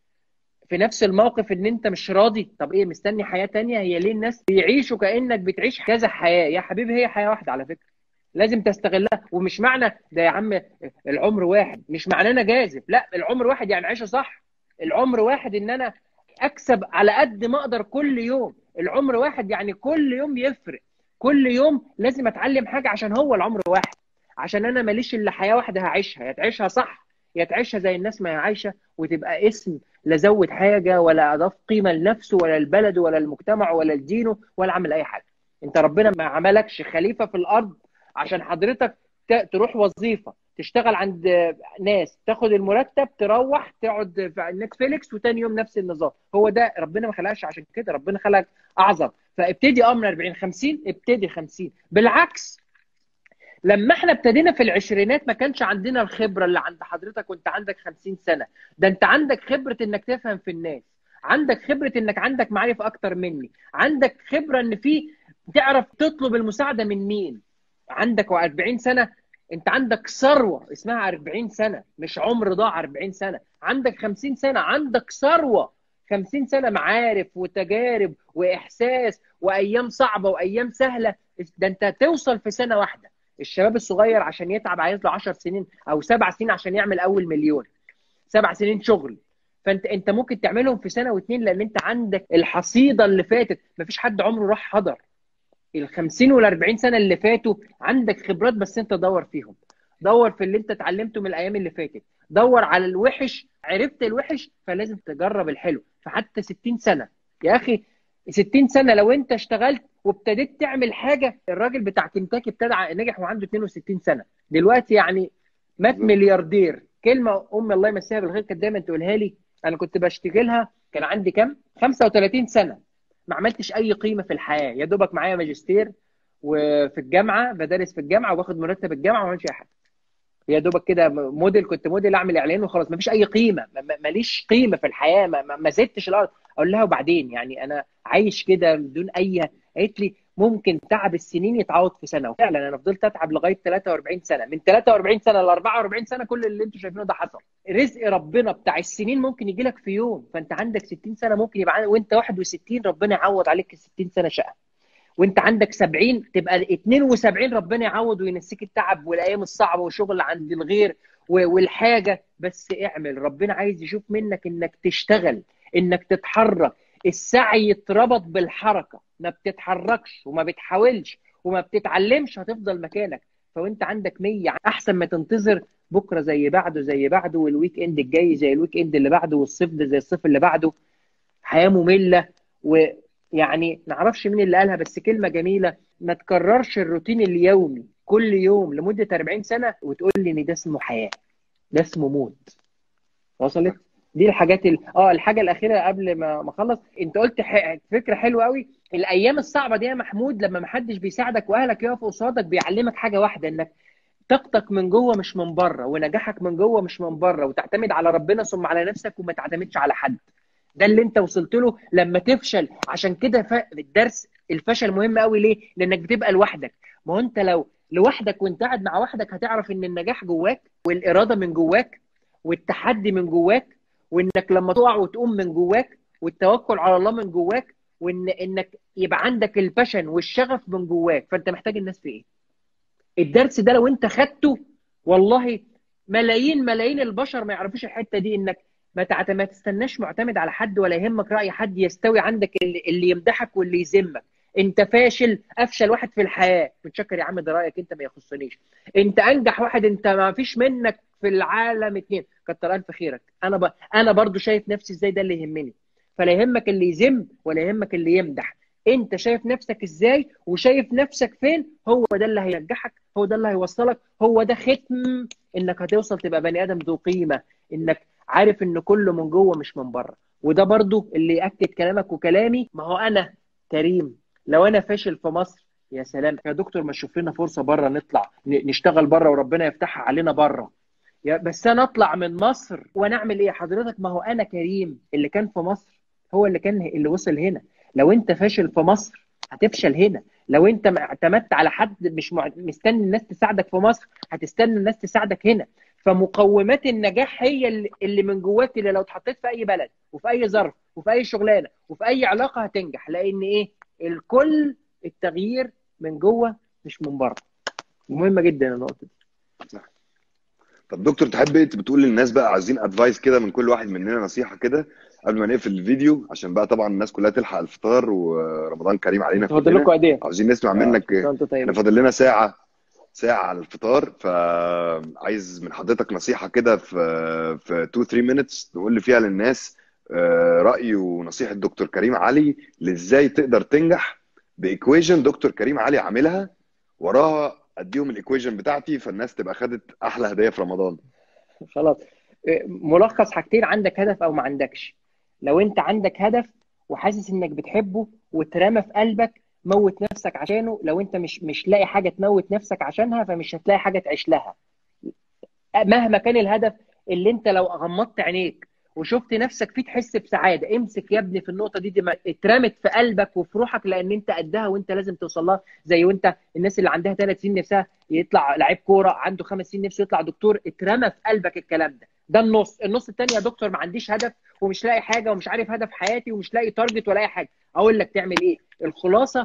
في نفس الموقف ان انت مش راضي طب ايه مستني حياه تانية هي ليه الناس بيعيشوا كانك بتعيش كذا حياه يا حبيبي هي حياه واحده على فكره لازم تستغلها ومش معنى ده يا عم العمر واحد مش معنى انا جاذب لا العمر واحد يعني عيشه صح العمر واحد ان انا اكسب على قد ما اقدر كل يوم العمر واحد يعني كل يوم يفرق كل يوم لازم اتعلم حاجه عشان هو العمر واحد عشان انا ماليش الا حياه واحده هعيشها يا تعيشها صح يا تعيشها زي الناس ما هي عايشه وتبقى اسم لا زود حاجه ولا اضاف قيمه لنفسه ولا البلد ولا المجتمع ولا لدينه ولا عمل اي حاجه انت ربنا ما عملكش خليفه في الارض عشان حضرتك ت- تروح وظيفه تشتغل عند ناس تاخد المرتب تروح تقعد في نتفليكس وتاني يوم نفس النظام هو ده ربنا ما خلقش عشان كده ربنا خلق اعظم فابتدي اه من 40 50 ابتدي 50 بالعكس لما احنا ابتدينا في العشرينات ما كانش عندنا الخبره اللي عند حضرتك وانت عندك 50 سنه ده انت عندك خبره انك تفهم في الناس عندك خبره انك عندك معرفه اكتر مني عندك خبره ان في تعرف تطلب المساعده من مين عندك 40 سنه انت عندك ثروه اسمها 40 سنه مش عمر ضاع 40 سنه عندك 50 سنه عندك ثروه 50 سنه معارف وتجارب واحساس وايام صعبه وايام سهله ده انت توصل في سنه واحده الشباب الصغير عشان يتعب عايز له 10 سنين او سبع سنين عشان يعمل اول مليون سبع سنين شغل فانت انت ممكن تعملهم في سنه واثنين لان انت عندك الحصيده اللي فاتت مفيش حد عمره راح حضر ال 50 وال 40 سنه اللي فاتوا عندك خبرات بس انت دور فيهم دور في اللي انت اتعلمته من الايام اللي فاتت دور على الوحش عرفت الوحش فلازم تجرب الحلو فحتى 60 سنه يا اخي 60 سنه لو انت اشتغلت وابتديت تعمل حاجه الراجل بتاع كنتاكي ابتدى نجح وعنده 62 سنه دلوقتي يعني مات ملياردير كلمه ام الله يمسيها بالخير كانت دايما تقولها لي انا كنت بشتغلها كان عندي كام 35 سنه ما عملتش اي قيمه في الحياه يا دوبك معايا ماجستير وفي الجامعه بدرس في الجامعه واخد مرتب الجامعه وما عملتش اي حاجه يا دوبك كده موديل كنت موديل اعمل اعلان وخلاص ما فيش اي قيمه ماليش قيمه في الحياه ما, ما زدتش الارض اقول لها وبعدين يعني انا عايش كده بدون اي قالت لي ممكن تعب السنين يتعوض في سنه وفعلا انا فضلت اتعب لغايه 43 سنه من 43 سنه ل 44 سنه كل اللي انتم شايفينه ده حصل رزق ربنا بتاع السنين ممكن يجي لك في يوم فانت عندك 60 سنه ممكن يبقى وانت 61 ربنا يعوض عليك ال 60 سنه شقه وانت عندك 70 تبقى 72 ربنا يعوض وينسيك التعب والايام الصعبه وشغل عند الغير والحاجه بس اعمل ربنا عايز يشوف منك انك تشتغل انك تتحرك السعي يتربط بالحركه ما بتتحركش وما بتحاولش وما بتتعلمش هتفضل مكانك فوانت عندك 100 احسن ما تنتظر بكره زي بعده زي بعده والويك اند الجاي زي الويك اند اللي بعده والصيف ده زي الصيف اللي بعده حياه ممله ويعني ما اعرفش مين اللي قالها بس كلمه جميله ما تكررش الروتين اليومي كل يوم لمده 40 سنه وتقول لي ان ده اسمه حياه ده اسمه موت وصلت دي الحاجات ال... اه الحاجه الاخيره قبل ما ما اخلص انت قلت ح... فكره حلوه قوي الايام الصعبه دي يا محمود لما ما حدش بيساعدك واهلك يقفوا قصادك بيعلمك حاجه واحده انك طاقتك من جوه مش من بره ونجاحك من جوه مش من بره وتعتمد على ربنا ثم على نفسك وما تعتمدش على حد ده اللي انت وصلت له لما تفشل عشان كده ف... الدرس الفشل مهم قوي ليه لانك بتبقى لوحدك ما هو انت لو لوحدك وانت قاعد مع وحدك هتعرف ان النجاح جواك والاراده من جواك والتحدي من جواك وانك لما تقع وتقوم من جواك والتوكل على الله من جواك وان انك يبقى عندك الباشن والشغف من جواك فانت محتاج الناس في ايه الدرس ده لو انت خدته والله ملايين ملايين البشر ما يعرفوش الحته دي انك ما تعت... ما تستناش معتمد على حد ولا يهمك راي حد يستوي عندك اللي, اللي يمدحك واللي يذمك انت فاشل افشل واحد في الحياه متشكر يا عم ده رايك انت ما يخصنيش انت انجح واحد انت ما فيش منك في العالم اتنين كتر الف خيرك انا ب... انا برضو شايف نفسي ازاي ده اللي يهمني فلا يهمك اللي يذم ولا يهمك اللي يمدح انت شايف نفسك ازاي وشايف نفسك فين هو ده اللي هينجحك هو ده اللي هيوصلك هو ده ختم انك هتوصل تبقى بني ادم ذو قيمه انك عارف ان كله من جوه مش من بره وده برضو اللي ياكد كلامك وكلامي ما هو انا كريم لو انا فاشل في مصر يا سلام يا دكتور ما تشوف لنا فرصه بره نطلع نشتغل بره وربنا يفتحها علينا بره يا بس انا اطلع من مصر وانا اعمل ايه حضرتك ما هو انا كريم اللي كان في مصر هو اللي كان اللي وصل هنا لو انت فاشل في مصر هتفشل هنا لو انت اعتمدت على حد مش مستني الناس تساعدك في مصر هتستنى الناس تساعدك هنا فمقومات النجاح هي اللي من جواك اللي لو اتحطيت في اي بلد وفي اي ظرف وفي اي شغلانه وفي اي علاقه هتنجح لان ايه الكل التغيير من جوه مش من بره مهمه جدا النقطه دي طب دكتور تحب انت بتقول للناس بقى عايزين ادفايس كده من كل واحد مننا نصيحه كده قبل ما نقفل الفيديو عشان بقى طبعا الناس كلها تلحق الفطار ورمضان كريم علينا فاضل لكم قد ايه؟ عاوزين نسمع منك انت طيب احنا فاضل لنا ساعه ساعة على الفطار فعايز من حضرتك نصيحة كده في في 2 3 minutes تقول لي فيها للناس آه، رأي ونصيحة دكتور كريم علي لازاي تقدر تنجح بإيكويجن دكتور كريم علي عاملها وراها اديهم الايكويجن بتاعتي فالناس تبقى خدت احلى هدية في رمضان خلاص إيه، ملخص حاجتين عندك هدف او ما عندكش لو انت عندك هدف وحاسس انك بتحبه واترمى في قلبك موت نفسك عشانه لو انت مش مش لاقي حاجه تموت نفسك عشانها فمش هتلاقي حاجه تعيش لها مهما كان الهدف اللي انت لو غمضت عينيك وشفت نفسك فيه تحس بسعاده امسك يا ابني في النقطه دي, دي ما- اترمت في قلبك وفي روحك لان انت قدها وانت لازم توصل لها زي وانت الناس اللي عندها ثلاث سنين نفسها يطلع لعيب كوره عنده خمس سنين نفسه يطلع دكتور اترمى في قلبك الكلام ده ده النص النص الثاني يا دكتور ما عنديش هدف ومش لاقي حاجه ومش عارف هدف حياتي ومش لاقي تارجت ولا اي حاجه اقول لك تعمل ايه الخلاصه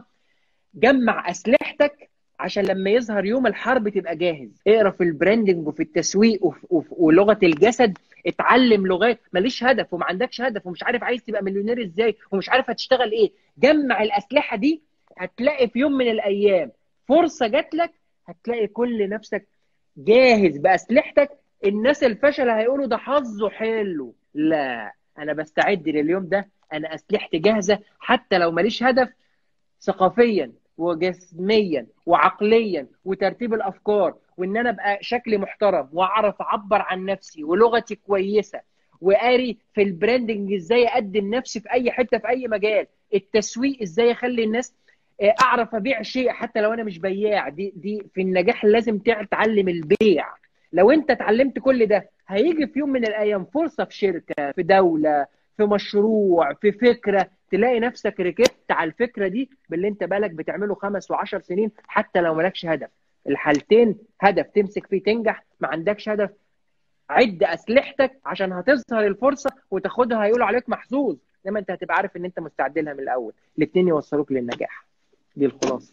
جمع اسلحتك عشان لما يظهر يوم الحرب تبقى جاهز اقرا في البراندنج وفي التسويق وفي وفي- ولغه الجسد اتعلم لغات ماليش هدف وما عندكش هدف ومش عارف عايز تبقى مليونير ازاي ومش عارف هتشتغل ايه جمع الاسلحه دي هتلاقي في يوم من الايام فرصه جات لك هتلاقي كل نفسك جاهز باسلحتك الناس الفشل هيقولوا ده حظه حلو لا انا بستعد لليوم ده انا اسلحتي جاهزه حتى لو ماليش هدف ثقافيا وجسميا وعقليا وترتيب الافكار وان انا ابقى شكلي محترم واعرف اعبر عن نفسي ولغتي كويسه وقاري في البراندنج ازاي اقدم نفسي في اي حته في اي مجال التسويق ازاي اخلي الناس آه، اعرف ابيع شيء حتى لو انا مش بياع دي دي في النجاح لازم تتعلم البيع لو انت اتعلمت كل ده هيجي في يوم من الايام فرصه في شركه في دوله في مشروع في فكره تلاقي نفسك ركبت على الفكره دي باللي انت بالك بتعمله خمس وعشر سنين حتى لو مالكش هدف الحالتين هدف تمسك فيه تنجح ما عندكش هدف عد اسلحتك عشان هتظهر الفرصه وتاخدها هيقولوا عليك محظوظ انما انت هتبقى عارف ان انت مستعد لها من الاول الاثنين يوصلوك للنجاح دي الخلاصه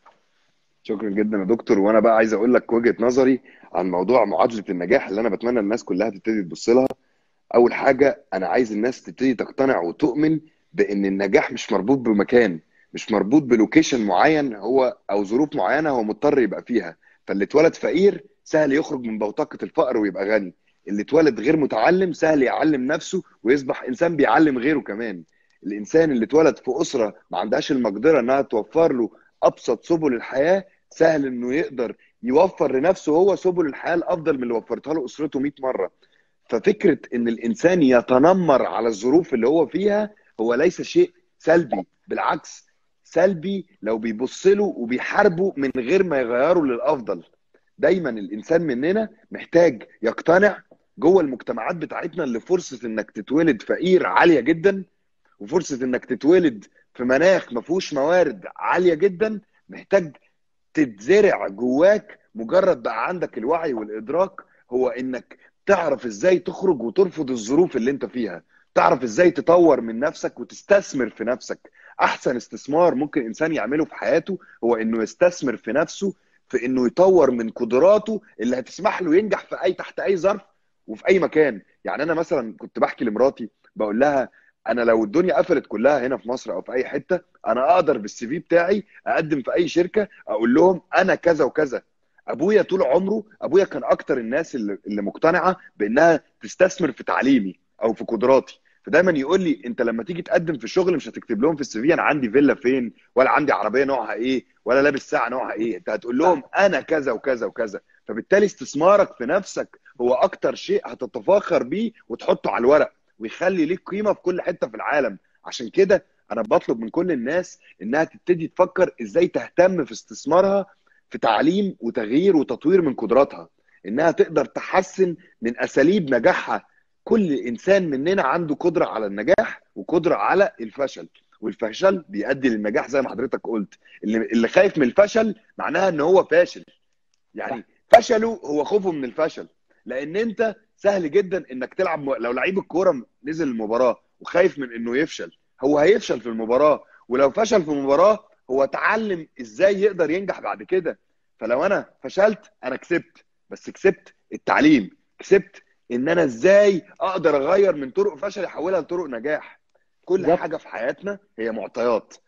شكرا جدا يا دكتور وانا بقى عايز اقول لك وجهة نظري عن موضوع معادلة النجاح اللي انا بتمنى الناس كلها تبتدي تبص لها اول حاجة انا عايز الناس تبتدي تقتنع وتؤمن بان النجاح مش مربوط بمكان مش مربوط بلوكيشن معين هو او ظروف معينة هو مضطر يبقى فيها فاللي اتولد فقير سهل يخرج من بوتقة الفقر ويبقى غني اللي اتولد غير متعلم سهل يعلم نفسه ويصبح انسان بيعلم غيره كمان الانسان اللي اتولد في اسرة ما عندهاش المقدرة انها توفر له ابسط سبل الحياة سهل انه يقدر يوفر لنفسه هو سبل الحياه الافضل من اللي وفرتها له اسرته 100 مره ففكره ان الانسان يتنمر على الظروف اللي هو فيها هو ليس شيء سلبي بالعكس سلبي لو بيبص له وبيحاربه من غير ما يغيره للافضل دايما الانسان مننا محتاج يقتنع جوه المجتمعات بتاعتنا اللي فرصه انك تتولد فقير عاليه جدا وفرصه انك تتولد في مناخ ما فيهوش موارد عاليه جدا محتاج تتزرع جواك مجرد بقى عندك الوعي والادراك هو انك تعرف ازاي تخرج وترفض الظروف اللي انت فيها تعرف ازاي تطور من نفسك وتستثمر في نفسك احسن استثمار ممكن انسان يعمله في حياته هو انه يستثمر في نفسه في انه يطور من قدراته اللي هتسمح له ينجح في اي تحت اي ظرف وفي اي مكان يعني انا مثلا كنت بحكي لمراتي بقول لها انا لو الدنيا قفلت كلها هنا في مصر او في اي حته انا اقدر بالسي في بتاعي اقدم في اي شركه اقول لهم انا كذا وكذا ابويا طول عمره ابويا كان اكتر الناس اللي, اللي مقتنعه بانها تستثمر في تعليمي او في قدراتي فدايما يقول لي انت لما تيجي تقدم في شغل مش هتكتب لهم في السي في انا عندي فيلا فين ولا عندي عربيه نوعها ايه ولا لابس ساعه نوعها ايه انت هتقول لهم انا كذا وكذا وكذا فبالتالي استثمارك في نفسك هو اكتر شيء هتتفاخر بيه وتحطه على الورق ويخلي ليك قيمه في كل حته في العالم عشان كده انا بطلب من كل الناس انها تبتدي تفكر ازاي تهتم في استثمارها في تعليم وتغيير وتطوير من قدراتها انها تقدر تحسن من اساليب نجاحها كل انسان مننا عنده قدره على النجاح وقدره على الفشل والفشل بيؤدي للنجاح زي ما حضرتك قلت اللي اللي خايف من الفشل معناها ان هو فاشل يعني فشله هو خوفه من الفشل لان انت سهل جدا انك تلعب م... لو لعيب الكوره نزل المباراه وخايف من انه يفشل هو هيفشل في المباراه ولو فشل في المباراه هو اتعلم ازاي يقدر ينجح بعد كده فلو انا فشلت انا كسبت بس كسبت التعليم كسبت ان انا ازاي اقدر اغير من طرق فشل احولها لطرق نجاح كل بالظبط. حاجه في حياتنا هي معطيات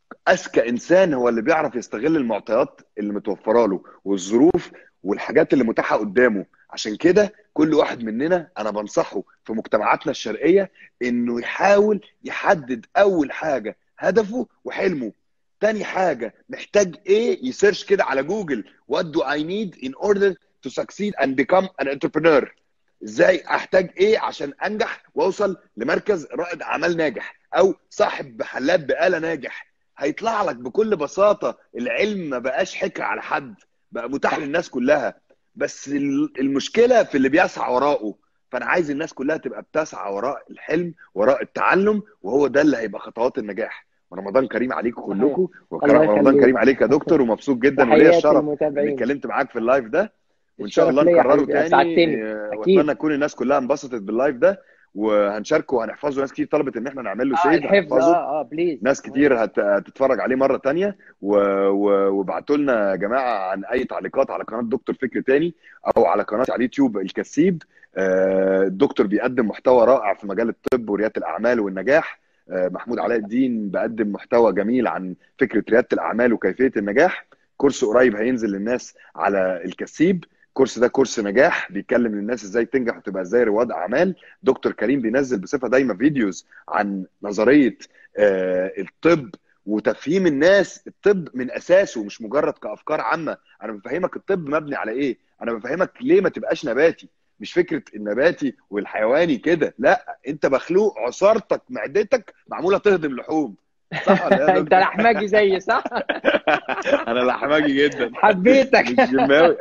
اذكى انسان هو اللي بيعرف يستغل المعطيات اللي متوفره له والظروف والحاجات اللي متاحه قدامه عشان كده كل واحد مننا انا بنصحه في مجتمعاتنا الشرقيه انه يحاول يحدد اول حاجه هدفه وحلمه تاني حاجه محتاج ايه يسيرش كده على جوجل what do I need in order to succeed and become an entrepreneur ازاي احتاج ايه عشان انجح واوصل لمركز رائد اعمال ناجح او صاحب محلات بقاله ناجح هيطلع لك بكل بساطه العلم ما بقاش حكر على حد بقى متاح للناس كلها بس المشكله في اللي بيسعى وراءه فانا عايز الناس كلها تبقى بتسعى وراء الحلم وراء التعلم وهو ده اللي هيبقى خطوات النجاح ورمضان كريم عليكم كلكم ورمضان كريم عليك يا دكتور ومبسوط جدا وليا الشرف اني اتكلمت معاك في اللايف ده وان شاء الله نكرره تاني واتمنى تكون الناس كلها انبسطت باللايف ده وهنشاركه وهنحفظه ناس كتير طلبت ان احنا نعمل له اه سيف الحفظ اه اه بليز ناس كتير هت... هتتفرج عليه مره تانية و... و... وابعتوا لنا يا جماعه عن اي تعليقات على قناه دكتور فكر تاني او على قناتي على اليوتيوب الكسيب آه، الدكتور بيقدم محتوى رائع في مجال الطب ورياده الاعمال والنجاح آه، محمود علاء الدين بقدم محتوى جميل عن فكره رياده الاعمال وكيفيه النجاح كورس قريب هينزل للناس على الكسيب الكورس ده كورس نجاح بيتكلم للناس ازاي تنجح وتبقى ازاي رواد اعمال دكتور كريم بينزل بصفه دايمه فيديوز عن نظريه آه، الطب وتفهيم الناس الطب من اساسه مش مجرد كافكار عامه انا بفهمك الطب مبني على ايه انا بفهمك ليه ما تبقاش نباتي مش فكره النباتي والحيواني كده لا انت مخلوق عصارتك معدتك معموله تهضم لحوم صح ولا ايه يا انت دكتور؟ لحماجي زيي صح؟ انا لحماجي جدا حبيتك مش جماوي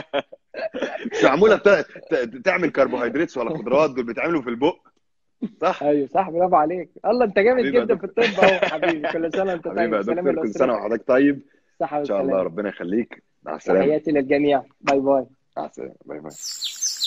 مش معموله ت- ت- تعمل كربوهيدرات ولا خضروات دول بيتعملوا في البق صح ايوه صح برافو عليك الله انت جامد حبيبي يا جدا في الطب اهو حبيبي كل سنه وانت طيب حبيبي يا والسلامه دكتور كل سنه لاسرتك وحضرتك طيب صحه ان شاء الله والسلامه ربنا يخليك مع السلامه تحياتي للجميع باي باي مع السلامه باي باي